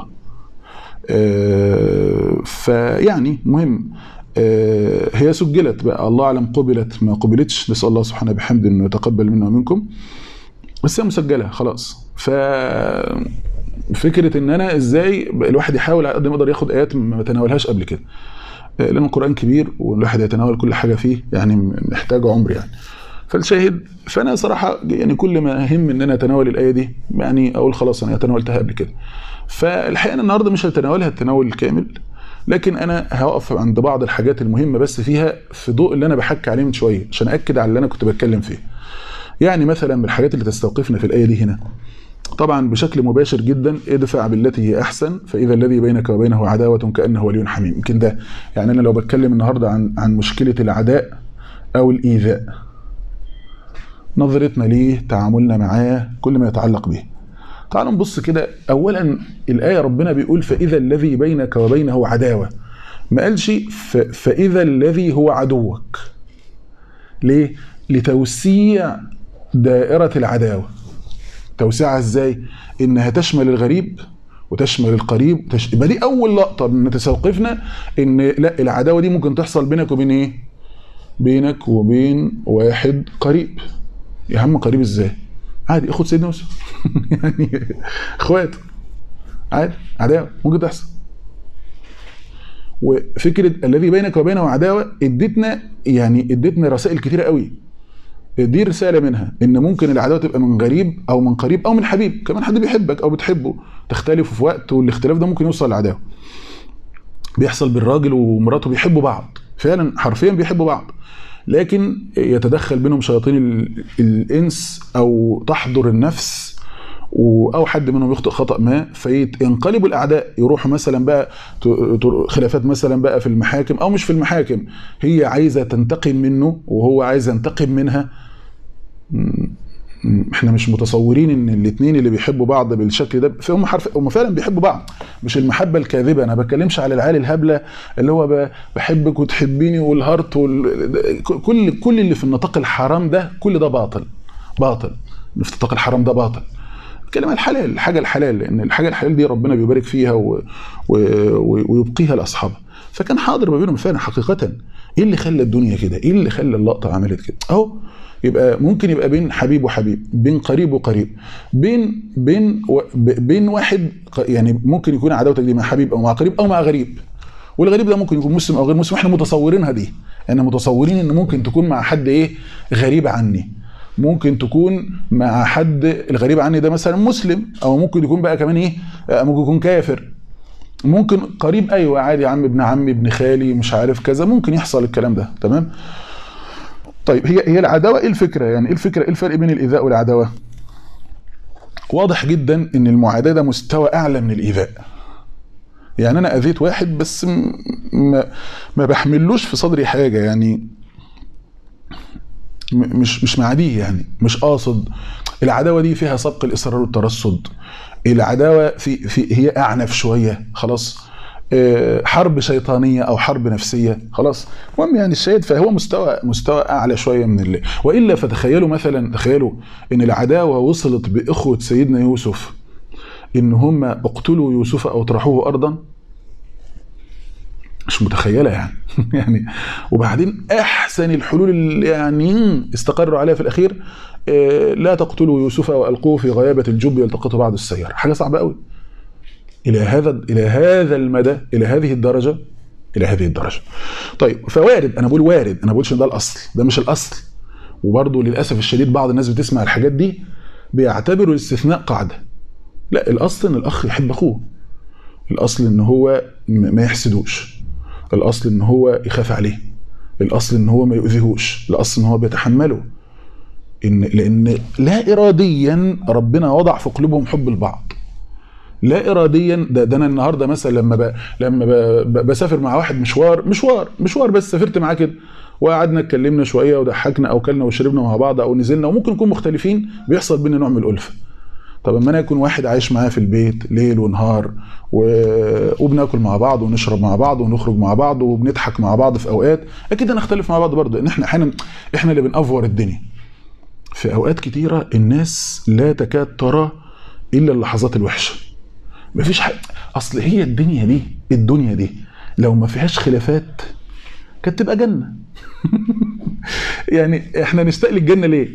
فيعني مهم هي سجلت بقى الله اعلم قبلت ما قبلتش نسال الله سبحانه بحمده انه يتقبل منا ومنكم بس هي مسجله خلاص ف فكره ان انا ازاي الواحد يحاول على قد ما يقدر ياخد ايات ما تناولهاش قبل كده لان القران كبير والواحد يتناول كل حاجه فيه يعني محتاج عمر يعني فالشاهد فانا صراحه يعني كل ما اهم ان انا اتناول الايه دي يعني اقول خلاص انا تناولتها قبل كده فالحقيقه انا النهارده مش هتناولها التناول الكامل لكن انا هقف عند بعض الحاجات المهمه بس فيها في ضوء اللي انا بحكي عليه من شويه عشان اكد على اللي انا كنت بتكلم فيه يعني مثلا من الحاجات اللي تستوقفنا في الايه دي هنا طبعا بشكل مباشر جدا ادفع بالتي هي احسن فاذا الذي بينك وبينه عداوه كانه ولي حميم يمكن ده يعني انا لو بتكلم النهارده عن عن مشكله العداء او الايذاء نظرتنا ليه تعاملنا معاه كل ما يتعلق به تعالوا نبص كده اولا الايه ربنا بيقول فاذا الذي بينك وبينه عداوه ما قالش فاذا الذي هو عدوك ليه لتوسيع دائره العداوه توسيعها ازاي انها تشمل الغريب وتشمل القريب تش... يبقى دي اول لقطه ان تستوقفنا ان لا العداوه دي ممكن تحصل بينك وبين ايه بينك وبين واحد قريب يا عم قريب ازاي عادي اخد سيدنا يوسف يعني اخوات عادي عداوه ممكن تحصل وفكره الذي بينك وبينه عداوه ادتنا يعني ادتنا رسائل كتيره قوي دي رساله منها ان ممكن العداوه تبقى من غريب او من قريب او من حبيب كمان حد بيحبك او بتحبه تختلفوا في وقت والاختلاف ده ممكن يوصل لعداوه بيحصل بالراجل ومراته بيحبوا بعض فعلا حرفيا بيحبوا بعض لكن يتدخل بينهم شياطين الانس او تحضر النفس او حد منهم يخطئ خطا ما فينقلبوا الاعداء يروحوا مثلا بقى خلافات مثلا بقى في المحاكم او مش في المحاكم هي عايزه تنتقم منه وهو عايز ينتقم منها احنا مش متصورين ان الاثنين اللي بيحبوا بعض بالشكل ده فهم حرف هم فعلا بيحبوا بعض مش المحبه الكاذبه انا بتكلمش على العيال الهبله اللي هو بحبك وتحبيني والهارت وال... كل كل اللي في النطاق الحرام ده كل ده باطل باطل اللي في النطاق الحرام ده باطل بتكلم عن الحلال الحاجه الحلال لان الحاجه الحلال دي ربنا بيبارك فيها و... و... ويبقيها لاصحابها فكان حاضر ما بينهم فعلا حقيقه ايه اللي خلى الدنيا كده ايه اللي خلى اللقطه عملت كده اهو يبقى ممكن يبقى بين حبيب وحبيب بين قريب وقريب بين بين و... بين واحد يعني ممكن يكون عداوتك دي مع حبيب او مع قريب او مع غريب والغريب ده ممكن يكون مسلم او غير مسلم احنا متصورينها دي احنا متصورين ان ممكن تكون مع حد ايه غريب عني ممكن تكون مع حد الغريب عني ده مثلا مسلم او ممكن يكون بقى كمان ايه ممكن يكون كافر ممكن قريب ايوه عادي يا عم ابن عمي ابن خالي مش عارف كذا ممكن يحصل الكلام ده تمام طيب هي هي العداوه ايه الفكره يعني ايه الفكره ايه الفرق بين الايذاء والعداوه واضح جدا ان المعاداه ده مستوى اعلى من الايذاء يعني انا اذيت واحد بس ما ما بحملوش في صدري حاجه يعني مش مش معديه يعني مش قاصد العداوه دي فيها سبق الاصرار والترصد العداوه في, في هي اعنف شويه خلاص حرب شيطانيه او حرب نفسيه خلاص المهم يعني الشاهد فهو مستوى مستوى اعلى شويه من اللي والا فتخيلوا مثلا تخيلوا ان العداوه وصلت باخوه سيدنا يوسف ان هم اقتلوا يوسف او اطرحوه ارضا مش متخيله يعني يعني وبعدين احسن الحلول اللي يعني استقروا عليها في الاخير آه، لا تقتلوا يوسف والقوه في غيابه الجب يلتقطه بعض السياره حاجه صعبه قوي الى هذا الى هذا المدى الى هذه الدرجه الى هذه الدرجه طيب فوارد انا بقول وارد انا بقولش إن ده الاصل ده مش الاصل وبرضه للاسف الشديد بعض الناس بتسمع الحاجات دي بيعتبروا الاستثناء قاعده لا الاصل ان الاخ يحب اخوه الاصل ان هو م- ما يحسدوش الاصل ان هو يخاف عليه الاصل ان هو ما يؤذيهوش الاصل ان هو بيتحمله ان لان لا اراديا ربنا وضع في قلوبهم حب البعض لا اراديا ده, ده انا النهارده مثلا لما ب... لما ب... ب... بسافر مع واحد مشوار مشوار مشوار بس سافرت معاه كده وقعدنا اتكلمنا شويه وضحكنا او كلنا وشربنا مع بعض او نزلنا وممكن نكون مختلفين بيحصل بينا نوع من الالفه طب اما انا يكون واحد عايش معاه في البيت ليل ونهار و... وبناكل مع بعض ونشرب مع بعض ونخرج مع بعض وبنضحك مع بعض في اوقات اكيد هنختلف مع بعض برضه ان احنا احيانا احنا اللي بنأفور الدنيا في اوقات كتيره الناس لا تكاد ترى الا اللحظات الوحشه مفيش حاجه اصل هي الدنيا دي الدنيا دي لو ما فيهاش خلافات كانت تبقى جنه يعني احنا نستقل الجنه ليه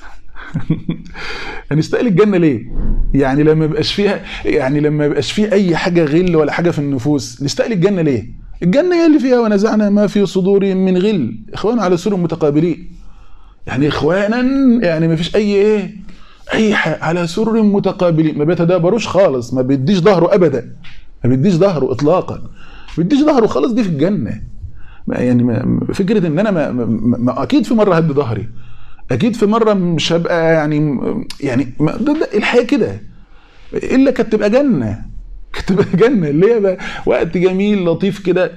هنستقل الجنه ليه يعني لما يبقاش فيها يعني لما يبقاش فيه اي حاجه غل ولا حاجه في النفوس نستقل الجنه ليه الجنه هي اللي فيها ونزعنا ما في صدورهم من غل اخوانا على سور متقابلين يعني اخوانا يعني ما فيش اي ايه اي حاجة على سر متقابلين ما بيتدابروش خالص ما بيديش ظهره ابدا ما بيديش ظهره اطلاقا ما بيديش ظهره خالص دي في الجنه ما يعني ما فكره ان انا ما, ما, ما اكيد في مره هدي ظهري اكيد في مره مش هبقى يعني يعني ما ده, ده الحياه كده الا كانت تبقى جنه كانت تبقى جنه اللي هي بقى وقت جميل لطيف كده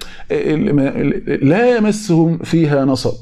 لا يمسهم فيها نصب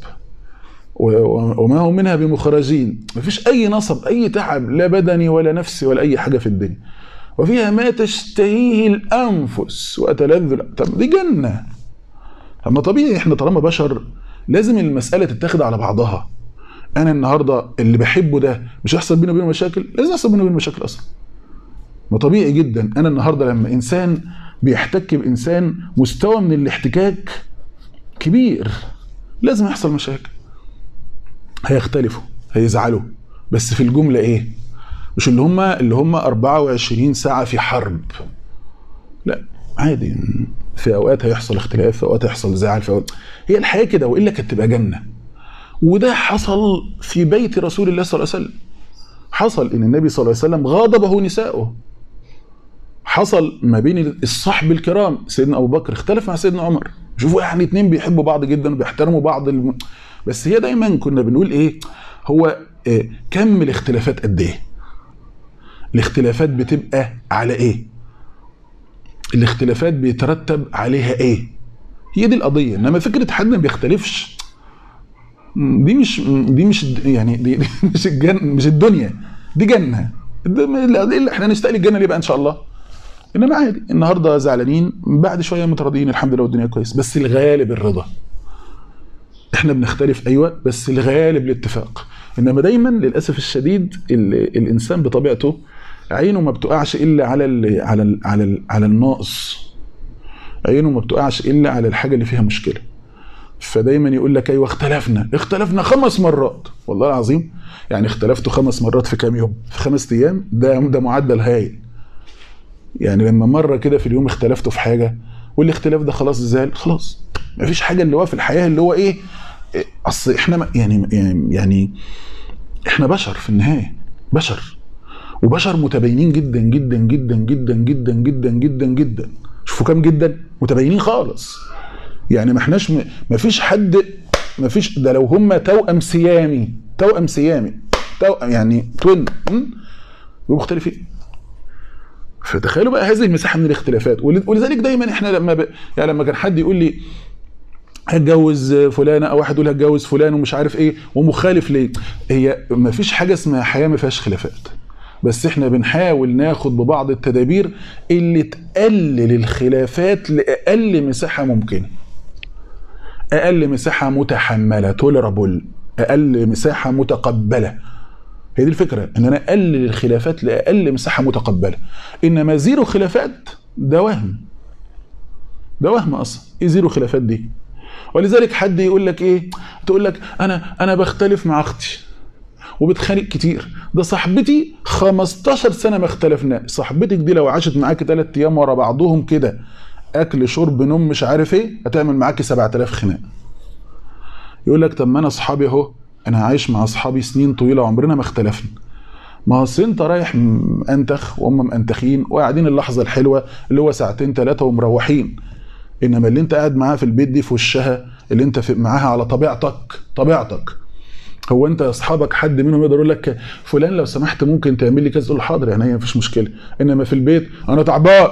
وما هم منها بمخرجين مفيش اي نصب اي تعب لا بدني ولا نفسي ولا اي حاجه في الدنيا وفيها ما تشتهيه الانفس وتلذ طب دي جنه اما طبيعي احنا طالما بشر لازم المساله تتاخد على بعضها انا النهارده اللي بحبه ده مش هيحصل بيني وبينه مشاكل لازم يحصل بيني وبينه مشاكل اصلا ما طبيعي جدا انا النهارده لما انسان بيحتك بانسان مستوى من الاحتكاك كبير لازم يحصل مشاكل هيختلفوا هيزعلوا بس في الجمله ايه مش اللي هم اللي هم 24 ساعه في حرب لا عادي في اوقات هيحصل اختلاف في اوقات هيحصل زعل في أوقات هي الحياه كده والا كانت تبقى جنه وده حصل في بيت رسول الله صلى الله عليه وسلم حصل ان النبي صلى الله عليه وسلم غاضبه نساؤه حصل ما بين الصحب الكرام سيدنا ابو بكر اختلف مع سيدنا عمر شوفوا يعني اتنين بيحبوا بعض جدا وبيحترموا بعض الم... بس هي دايما كنا بنقول ايه هو إيه كم الاختلافات قد ايه الاختلافات بتبقى على ايه الاختلافات بيترتب عليها ايه هي دي القضيه انما فكره حد ما بيختلفش دي مش دي مش يعني دي, دي مش الجن مش الدنيا دي جنه اللي احنا نستقل الجنه ليه بقى ان شاء الله انما عادي النهارده زعلانين بعد شويه متراضيين الحمد لله والدنيا كويس بس الغالب الرضا احنا بنختلف ايوه بس الغالب الاتفاق انما دايما للاسف الشديد الانسان بطبيعته عينه ما بتقعش الا على ال على ال على ال على الناقص عينه ما بتقعش الا على الحاجه اللي فيها مشكله فدايما يقول لك ايوه اختلفنا اختلفنا خمس مرات والله العظيم يعني اختلفتوا خمس مرات في كام يوم في خمس ايام ده ده معدل هايل يعني لما مره كده في اليوم اختلفتوا في حاجه والاختلاف ده خلاص زال خلاص مفيش حاجه اللي هو في الحياه اللي هو ايه اصل احنا يعني يعني احنا بشر في النهايه بشر وبشر متباينين جدا جدا جدا جدا جدا جدا جدا جدا شوفوا كام جدا متباينين خالص يعني ما احناش ما فيش حد ما فيش ده لو هم توأم سيامي توأم سيامي توأم يعني توين مختلفين فتخيلوا بقى هذه المساحه من الاختلافات ولذلك دايما احنا لما ب... يعني لما كان حد يقول لي هتجوز فلانه او واحد يقول هتجوز فلان ومش عارف ايه ومخالف ليه هي ما فيش حاجه اسمها حياه ما فيهاش خلافات بس احنا بنحاول ناخد ببعض التدابير اللي تقلل الخلافات لاقل مساحه ممكنه اقل مساحه متحمله تولرابل اقل مساحه متقبله هي دي الفكره ان انا اقلل الخلافات لاقل مساحه متقبله انما زيرو خلافات ده وهم ده وهم اصلا ايه زيرو خلافات دي ولذلك حد يقول لك ايه تقول لك انا انا بختلف مع اختي وبتخانق كتير ده صاحبتي 15 سنه ما اختلفنا صاحبتك دي لو عاشت معاكي ثلاث ايام ورا بعضهم كده اكل شرب نوم مش عارف ايه هتعمل معاكي 7000 خناق يقول لك طب ما انا اصحابي اهو انا عايش مع اصحابي سنين طويله وعمرنا ما اختلفنا ما هو أصل انت رايح مأنتخ وهم مأنتخين وقاعدين اللحظه الحلوه اللي هو ساعتين ثلاثه ومروحين انما اللي انت قاعد معاها في البيت دي في وشها اللي انت في معاها على طبيعتك طبيعتك هو انت اصحابك حد منهم يقدر يقول لك فلان لو سمحت ممكن تعمل لي كذا تقول له حاضر يعني هي مفيش مشكله انما في البيت انا تعبان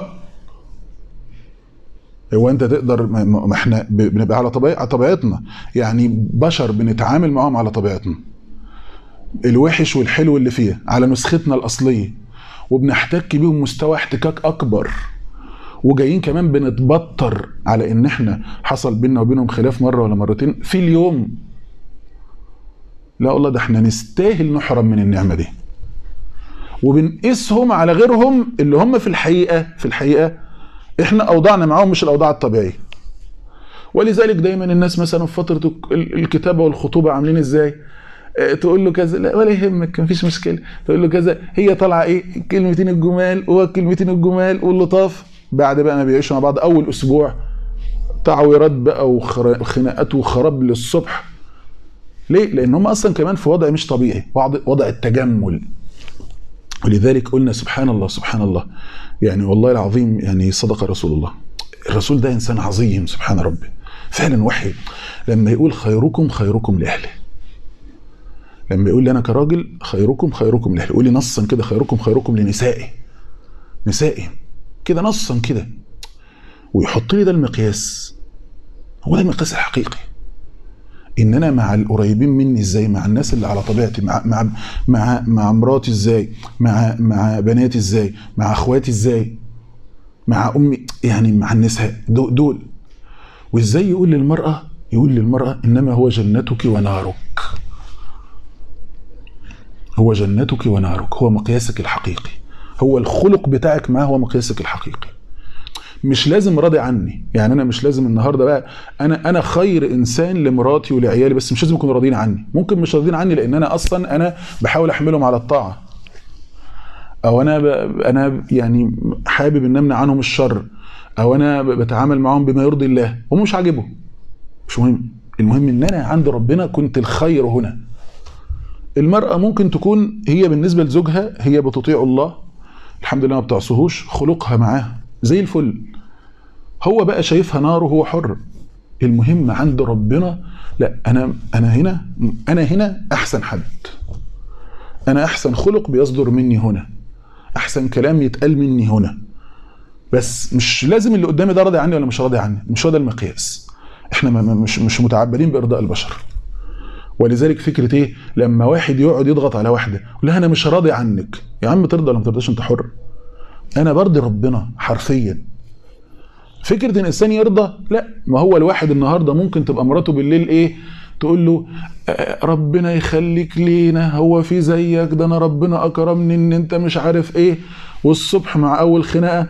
هو انت تقدر ما ما احنا ب- بنبقى على طبيعة على طبيعتنا يعني بشر بنتعامل معاهم على طبيعتنا الوحش والحلو اللي فيها على نسختنا الاصليه وبنحتك بيهم مستوى احتكاك اكبر وجايين كمان بنتبطر على ان احنا حصل بيننا وبينهم خلاف مره ولا مرتين في اليوم لا والله ده احنا نستاهل نحرم من النعمه دي وبنقيسهم على غيرهم اللي هم في الحقيقه في الحقيقه احنا اوضاعنا معاهم مش الاوضاع الطبيعيه ولذلك دايما الناس مثلا في فتره ال- الكتابه والخطوبه عاملين ازاي اه، تقول له كذا لا ولا يهمك مفيش مشكله تقول له كذا هي طالعه ايه الكلمتين الجمال هو الكلمتين الجمال واللطاف بعد بقى ما بيعيشوا مع بعض اول اسبوع تعويرات بقى وخرا- وخناقات وخراب للصبح ليه؟ لان هم اصلا كمان في وضع مش طبيعي وضع وضع التجمل ولذلك قلنا سبحان الله سبحان الله يعني والله العظيم يعني صدق رسول الله الرسول ده انسان عظيم سبحان ربي فعلا وحي لما يقول خيركم خيركم لاهله لما يقول لي انا كراجل خيركم خيركم لاهله يقول لي نصا كده خيركم خيركم لنسائي نسائي كده نصا كده ويحط لي ده المقياس هو ده المقياس الحقيقي ان انا مع القريبين مني ازاي مع الناس اللي على طبيعتي مع مع مع مع مراتي ازاي مع مع بناتي ازاي مع اخواتي ازاي مع امي يعني مع النساء دو- دول وازاي يقول للمراه يقول للمراه انما هو جنتك ونارك هو جنتك ونارك هو مقياسك الحقيقي هو الخلق بتاعك ما هو مقياسك الحقيقي مش لازم راضي عني يعني انا مش لازم النهارده بقى انا انا خير انسان لمراتي ولعيالي بس مش لازم يكونوا راضيين عني ممكن مش راضيين عني لان انا اصلا انا بحاول احملهم على الطاعه او انا ب... انا يعني حابب ان امنع عنهم الشر او انا ب- بتعامل معاهم بما يرضي الله هم مش عاجبهم مش مهم المهم ان انا عند ربنا كنت الخير هنا المرأة ممكن تكون هي بالنسبة لزوجها هي بتطيع الله الحمد لله ما بتعصهوش خلقها معاه زي الفل هو بقى شايفها نار وهو حر المهم عند ربنا لا انا انا هنا انا هنا احسن حد انا احسن خلق بيصدر مني هنا احسن كلام يتقال مني هنا بس مش لازم اللي قدامي ده راضي عني ولا مش راضي عني مش هو ده المقياس احنا ما- ما- مش مش متعبدين بارضاء البشر ولذلك فكره ايه لما واحد يقعد يضغط على واحده يقول لها انا مش راضي عنك يا عم ترضى ولا ما ترضاش انت حر انا برضي ربنا حرفيا فكره ان الانسان يرضى لا ما هو الواحد النهارده ممكن تبقى مراته بالليل ايه تقول له آه، ربنا يخليك لينا هو في زيك ده انا ربنا اكرمني ان انت مش عارف ايه والصبح مع اول خناقه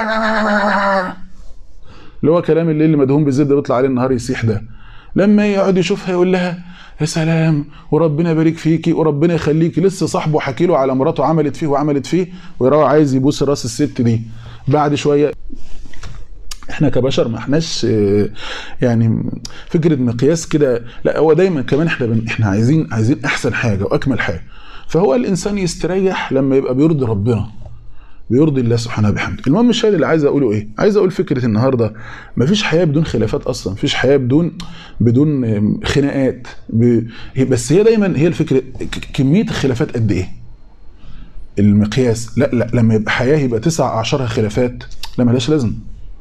اللي هو كلام الليل اللي مدهون بالزبده بيطلع عليه النهار يسيح ده لما يقعد يشوفها يقول لها يا سلام وربنا يبارك فيكي وربنا يخليكي لسه صاحبه حكي له على مراته عملت فيه وعملت فيه ويروح عايز يبوس راس الست دي بعد شويه احنا كبشر ما احناش آه، يعني فكره مقياس كده لا هو دايما كمان احنا بن احنا عايزين عايزين احسن حاجه واكمل حاجه فهو الانسان يستريح لما يبقى بيرضي ربنا بيرضي الله سبحانه وبحمده المهم الشاهد اللي عايز اقوله ايه عايز اقول فكره النهارده مفيش حياه بدون خلافات اصلا مفيش حياه بدون بدون آم، خناقات ب... هي- بس هي دايما هي الفكره ك- كميه الخلافات قد ايه المقياس لا لا لما يبقى حياه يبقى تسع اعشارها خلافات لا ملهاش لازمه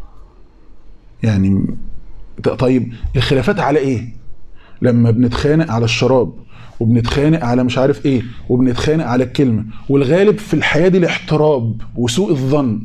يعني ط- طيب الخلافات على ايه لما بنتخانق على الشراب وبنتخانق على مش عارف ايه وبنتخانق على الكلمه والغالب في الحياه دي الاحتراب وسوء الظن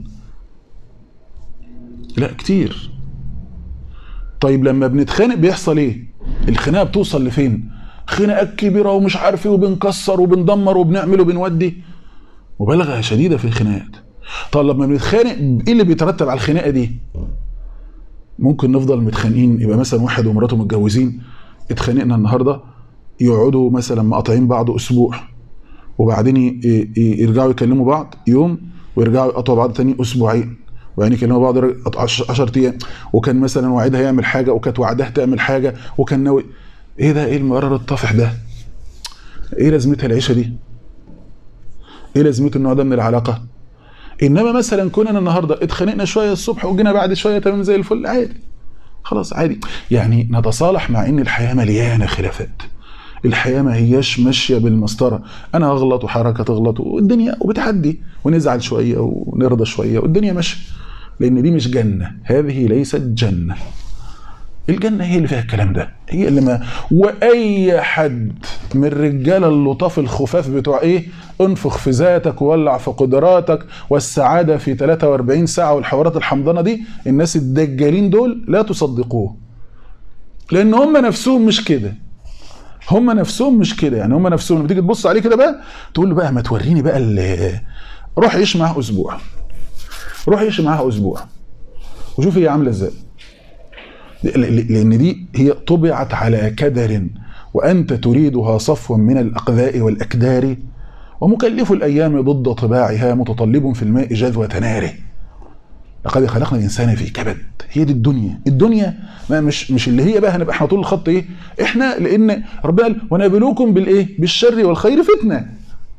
لا كتير طيب لما بنتخانق بيحصل ايه الخناقه بتوصل لفين خناقات كبيره ومش عارف ايه وبنكسر وبندمر وبنعمل وبنودي مبالغه شديده في الخناقات طب لما بنتخانق ايه اللي بيترتب على الخناقه دي ممكن نفضل متخانقين يبقى مثلا واحد ومراته متجوزين اتخانقنا النهارده يقعدوا مثلا مقاطعين بعض اسبوع وبعدين ي- ي- يرجعوا يكلموا بعض يوم ويرجعوا يقطعوا بعض تاني اسبوعين وبعدين يكلموا بعض 10 ايام وكان مثلا وعدها يعمل حاجه وكانت وعدها تعمل حاجه وكان ناوي ايه ده ايه المقرر الطافح ده؟ ايه لازمتها العيشه دي؟ ايه لازمته النوع ده من العلاقه؟ انما مثلا كنا النهارده اتخانقنا شويه الصبح وجينا بعد شويه تمام زي الفل عادي خلاص عادي يعني نتصالح مع ان الحياه مليانه خلافات الحياه ما هياش ماشيه بالمسطره انا اغلط وحركه تغلط والدنيا وبتعدي ونزعل شويه ونرضى شويه والدنيا ماشيه لان دي مش جنه هذه ليست جنه الجنه هي اللي فيها الكلام ده هي اللي ما واي حد من الرجاله اللطاف الخفاف بتوع ايه انفخ في ذاتك وولع في قدراتك والسعاده في 43 ساعه والحوارات الحمضانه دي الناس الدجالين دول لا تصدقوه لان هم نفسهم مش كده هم نفسهم مش كده يعني هم نفسهم لما تيجي تبص عليه كده بقى تقول له بقى ما توريني بقى ال- روح عيش معاه اسبوع روح عيش معاها اسبوع وشوف هي عامله ازاي ل- ل- لان دي هي طبعت على كدر وانت تريدها صفوا من الاقذاء والاكدار ومكلف الايام ضد طباعها متطلب في الماء جذوه ناره لقد خلقنا الانسان في كبد هي دي الدنيا الدنيا ما مش مش اللي هي بقى هنبقى احنا طول الخط ايه احنا لان ربنا قال ونبلوكم بالايه بالشر والخير فتنه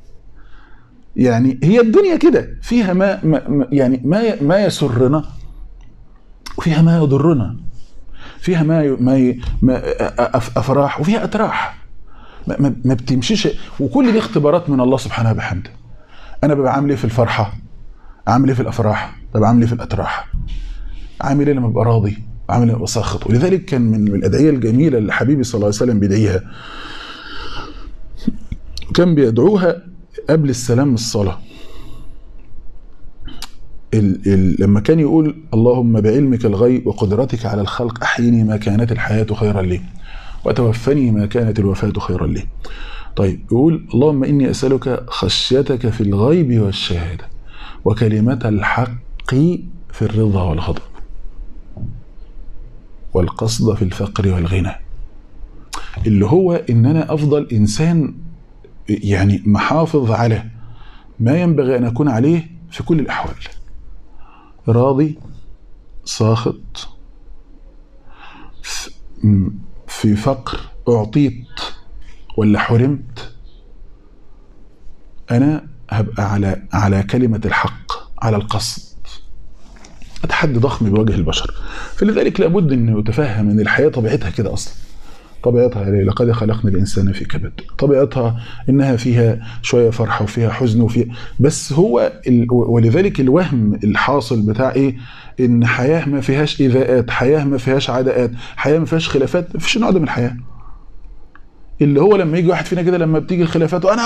يعني هي الدنيا كده فيها ما, ما ما- يعني ما ي- ما يسرنا وفيها ما يضرنا فيها ما ي- ما ي- ما أف- افراح وفيها اتراح ما, ما, ما بتمشيش وكل دي اختبارات من الله سبحانه وبحمده انا ببقى عامل ايه في الفرحه عامل ايه في الافراح ببقى عامل ايه في الاتراح عامل ايه لما ببقى راضي عامل ايه لما ببقى ساخط ولذلك كان من الادعيه الجميله اللي حبيبي صلى الله عليه وسلم بيدعيها كان بيدعوها قبل السلام من الصلاه ال ال لما كان يقول اللهم بعلمك الغيب وقدرتك على الخلق احيني ما كانت الحياه خيرا لي وتوفني ما كانت الوفاه خيرا لي طيب يقول اللهم اني اسالك خشيتك في الغيب والشهاده وكلمه الحق في الرضا والغضب والقصد في الفقر والغنى اللي هو ان انا افضل انسان يعني محافظ على ما ينبغي ان اكون عليه في كل الاحوال راضي ساخط ف- م- في فقر اعطيت ولا حرمت انا هبقى على على كلمه الحق على القصد تحدي ضخم بيواجه البشر فلذلك لابد انه يتفهم ان الحياه طبيعتها كده اصلا طبيعتها ليه؟ لقد خلقنا الانسان في كبد طبيعتها انها فيها شويه فرحه وفيها حزن وفيها بس هو ال... ولذلك الوهم الحاصل بتاع ايه ان حياه ما فيهاش ايذاءات حياه ما فيهاش عداءات حياه ما فيهاش خلافات ما فيش النوع ده من الحياه اللي هو لما يجي واحد فينا كده لما بتيجي الخلافات وانا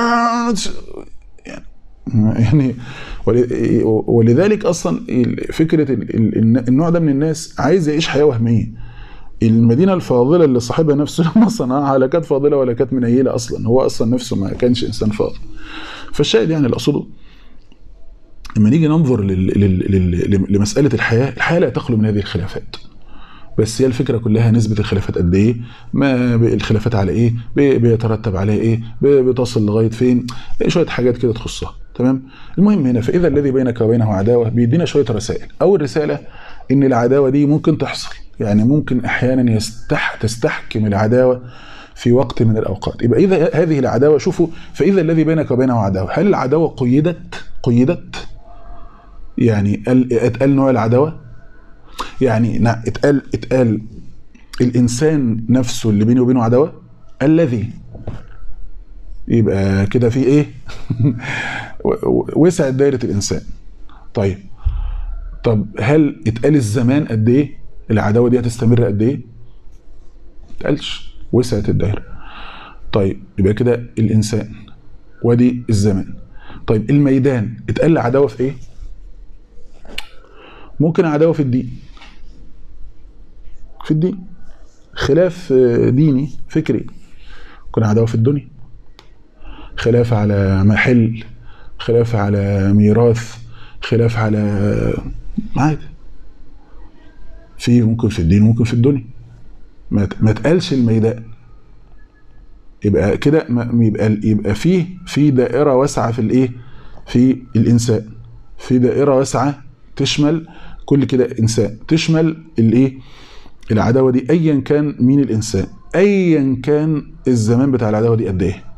يعني ول- ولذلك اصلا فكره ال- ال- النوع ده من الناس عايز يعيش حياه وهميه المدينه الفاضله اللي صاحبها نفسه لما صنعها لا كانت فاضله ولا كانت منيله اصلا هو اصلا نفسه ما كانش انسان فاضل فالشاهد يعني اللي اقصده لما نيجي ننظر لل... لل... لل... لمساله الحياه الحياه لا تخلو من هذه الخلافات بس هي الفكره كلها نسبه الخلافات قد ايه ما ب- الخلافات على ايه ب- بيترتب عليها ايه ب- بتصل لغايه فين إيه شويه حاجات كده تخصها تمام المهم هنا فاذا الذي بينك وبينه عداوه بيدينا شويه رسائل اول رساله ان العداوه دي ممكن تحصل يعني ممكن احيانا يستح تستحكم العداوه في وقت من الاوقات يبقى اذا هذه العداوه شوفوا فاذا الذي بينك وبينه عداوه هل العداوه قيدت قيدت يعني قال اتقال نوع العداوه يعني نعم اتقال اتقال الانسان نفسه اللي بيني وبينه عداوه الذي يبقى كده في ايه و- و- وسعت دايره الانسان طيب طب هل اتقال الزمان قد ايه العداوه دي هتستمر قد ايه اتقالش وسعت الدايره طيب يبقى كده الانسان وادي الزمان طيب الميدان اتقال عداوه في ايه ممكن عداوه في الدين في الدين خلاف آه، ديني فكري ممكن عداوه في الدنيا خلاف على محل خلاف على ميراث خلاف على عادي في ممكن في الدين ممكن في الدنيا ما ت- ما تقالش الميدان يبقى كده ما- يبقى يبقى فيه في دائره واسعه في الايه في الانسان في دائره واسعه تشمل كل كده انسان تشمل الايه العداوه دي ايا كان مين الانسان ايا كان الزمان بتاع العداوه دي قد ايه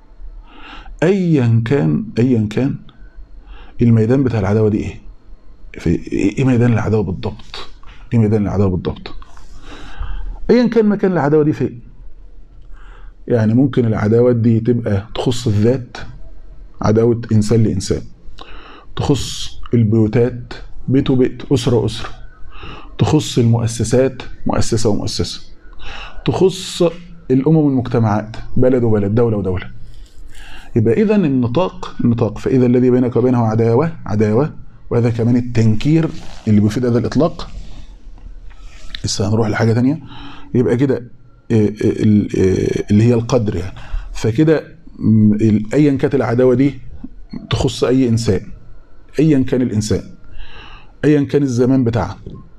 ايا كان ايا كان الميدان بتاع العداوه دي ايه في ايه ميدان العداوه بالضبط ايه ميدان العداوه بالضبط ايا كان مكان العداوه دي فين يعني ممكن العداوات دي تبقى تخص الذات عداوه انسان لانسان تخص البيوتات بيت وبيت اسره واسره تخص المؤسسات مؤسسه ومؤسسه تخص الامم والمجتمعات بلد وبلد دوله ودوله يبقى اذا النطاق النطاق فاذا الذي بينك وبينه عداوه عداوه وهذا كمان التنكير اللي بيفيد هذا الاطلاق لسه هنروح لحاجه تانية يبقى كده إيه، إيه، ال- إيه، اللي هي القدر يعني فكده م، ال- ايا كانت العداوه دي تخص اي انسان ايا كان الانسان ايا كان الزمان بتاعها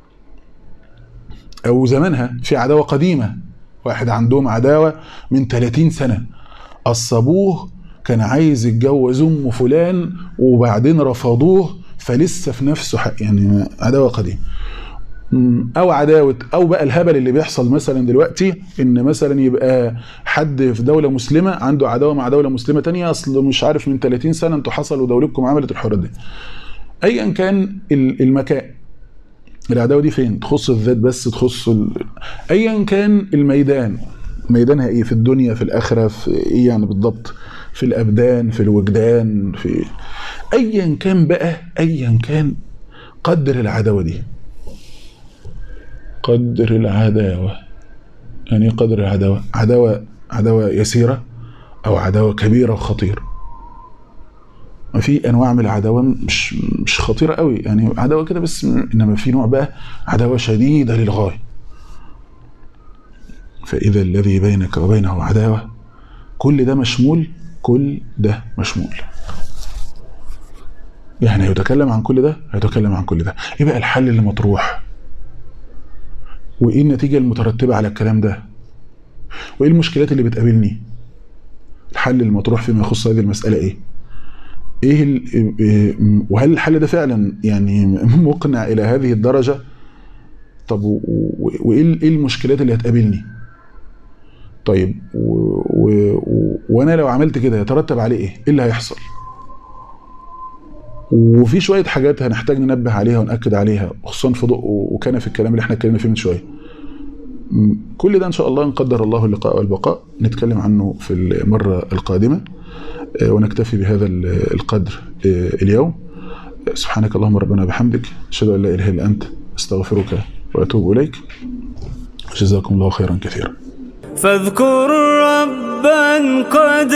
او زمانها في عداوه قديمه واحد عندهم عداوه من 30 سنه قصبوه كان عايز يتجوز ام فلان وبعدين رفضوه فلسه في نفسه حق يعني عداوه قديمه مم، او عداوه او بقى الهبل اللي بيحصل مثلا دلوقتي ان مثلا يبقى حد في دوله مسلمه عنده عداوه مع دوله مسلمه تانية اصل مش عارف من 30 سنه انتوا حصل ودولتكم عملت الحوارات دي ايا كان ال- المكان العداوه دي فين تخص الذات بس تخص ال... ايا كان الميدان ميدانها ايه في الدنيا في الاخره في ايه يعني بالضبط في الابدان في الوجدان في ايا كان بقى ايا كان قدر العداوه دي قدر العداوه يعني ايه قدر العداوه عداوه عداوه يسيره او عداوه كبيره وخطيره ما في انواع من العداوه مش مش خطيره قوي يعني عداوه كده بس انما في نوع بقى عداوه شديده للغايه فاذا الذي بينك وبينه عداوه كل ده مشمول كل ده مشمول يعني يتكلم عن كل ده يتكلم عن كل ده ايه بقى الحل اللي مطروح وايه النتيجه المترتبه على الكلام ده وايه المشكلات اللي بتقابلني الحل المطروح فيما يخص هذه المساله ايه ايه ال- إيه- وهل الحل ده فعلا يعني مقنع الى هذه الدرجه طب و- و- وايه ال- إيه المشكلات اللي هتقابلني طيب و... و... و... وانا لو عملت كده يترتب عليه ايه ايه اللي هيحصل وفي شويه حاجات هنحتاج ننبه عليها وناكد عليها خصوصا في ضوء وكان في الكلام اللي احنا اتكلمنا فيه من شويه م- كل ده ان شاء الله ان قدر الله اللقاء والبقاء نتكلم عنه في المره القادمه آه، ونكتفي بهذا ال- القدر آه، اليوم سبحانك اللهم ربنا بحمدك اشهد ان لا اله الا انت استغفرك واتوب اليك جزاكم الله خيرا كثيرا فاذكر ربا قد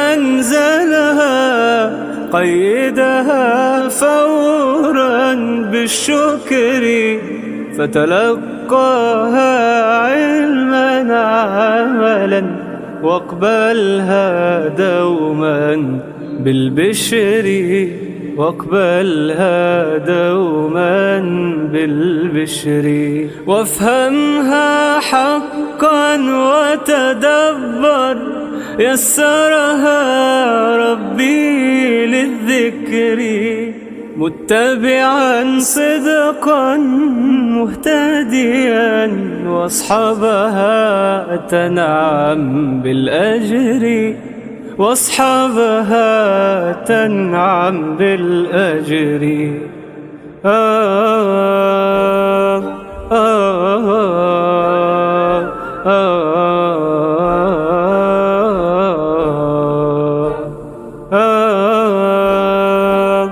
أنزلها قيدها فورا بالشكر فتلقاها علما عملا واقبلها دوما بالبشر واقبلها دوما بالبشر وافهمها حقا وتدبر يسرها ربي للذكر متبعا صدقا مهتديا واصحابها تنعم بالاجر واصحابها تنعم بالاجر آه آه آه آه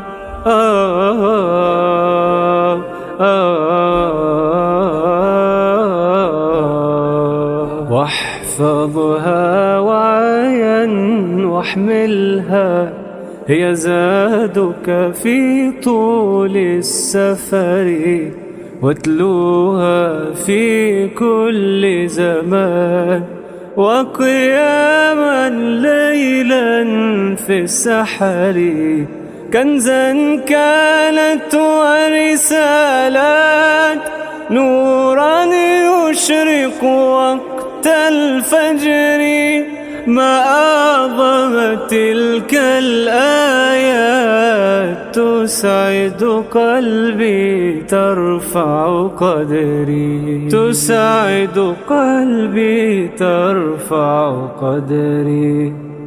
آه آه واحفظها وعيا واحملها هي زادك في طول السفر واتلوها في كل زمان وقياما ليلا في السحر كنزا كانت ورسالات نورا يشرق وقت الفجر ما أعظم تلك الآيات تسعد قلبي ترفع قدري تسعد قلبي ترفع قدري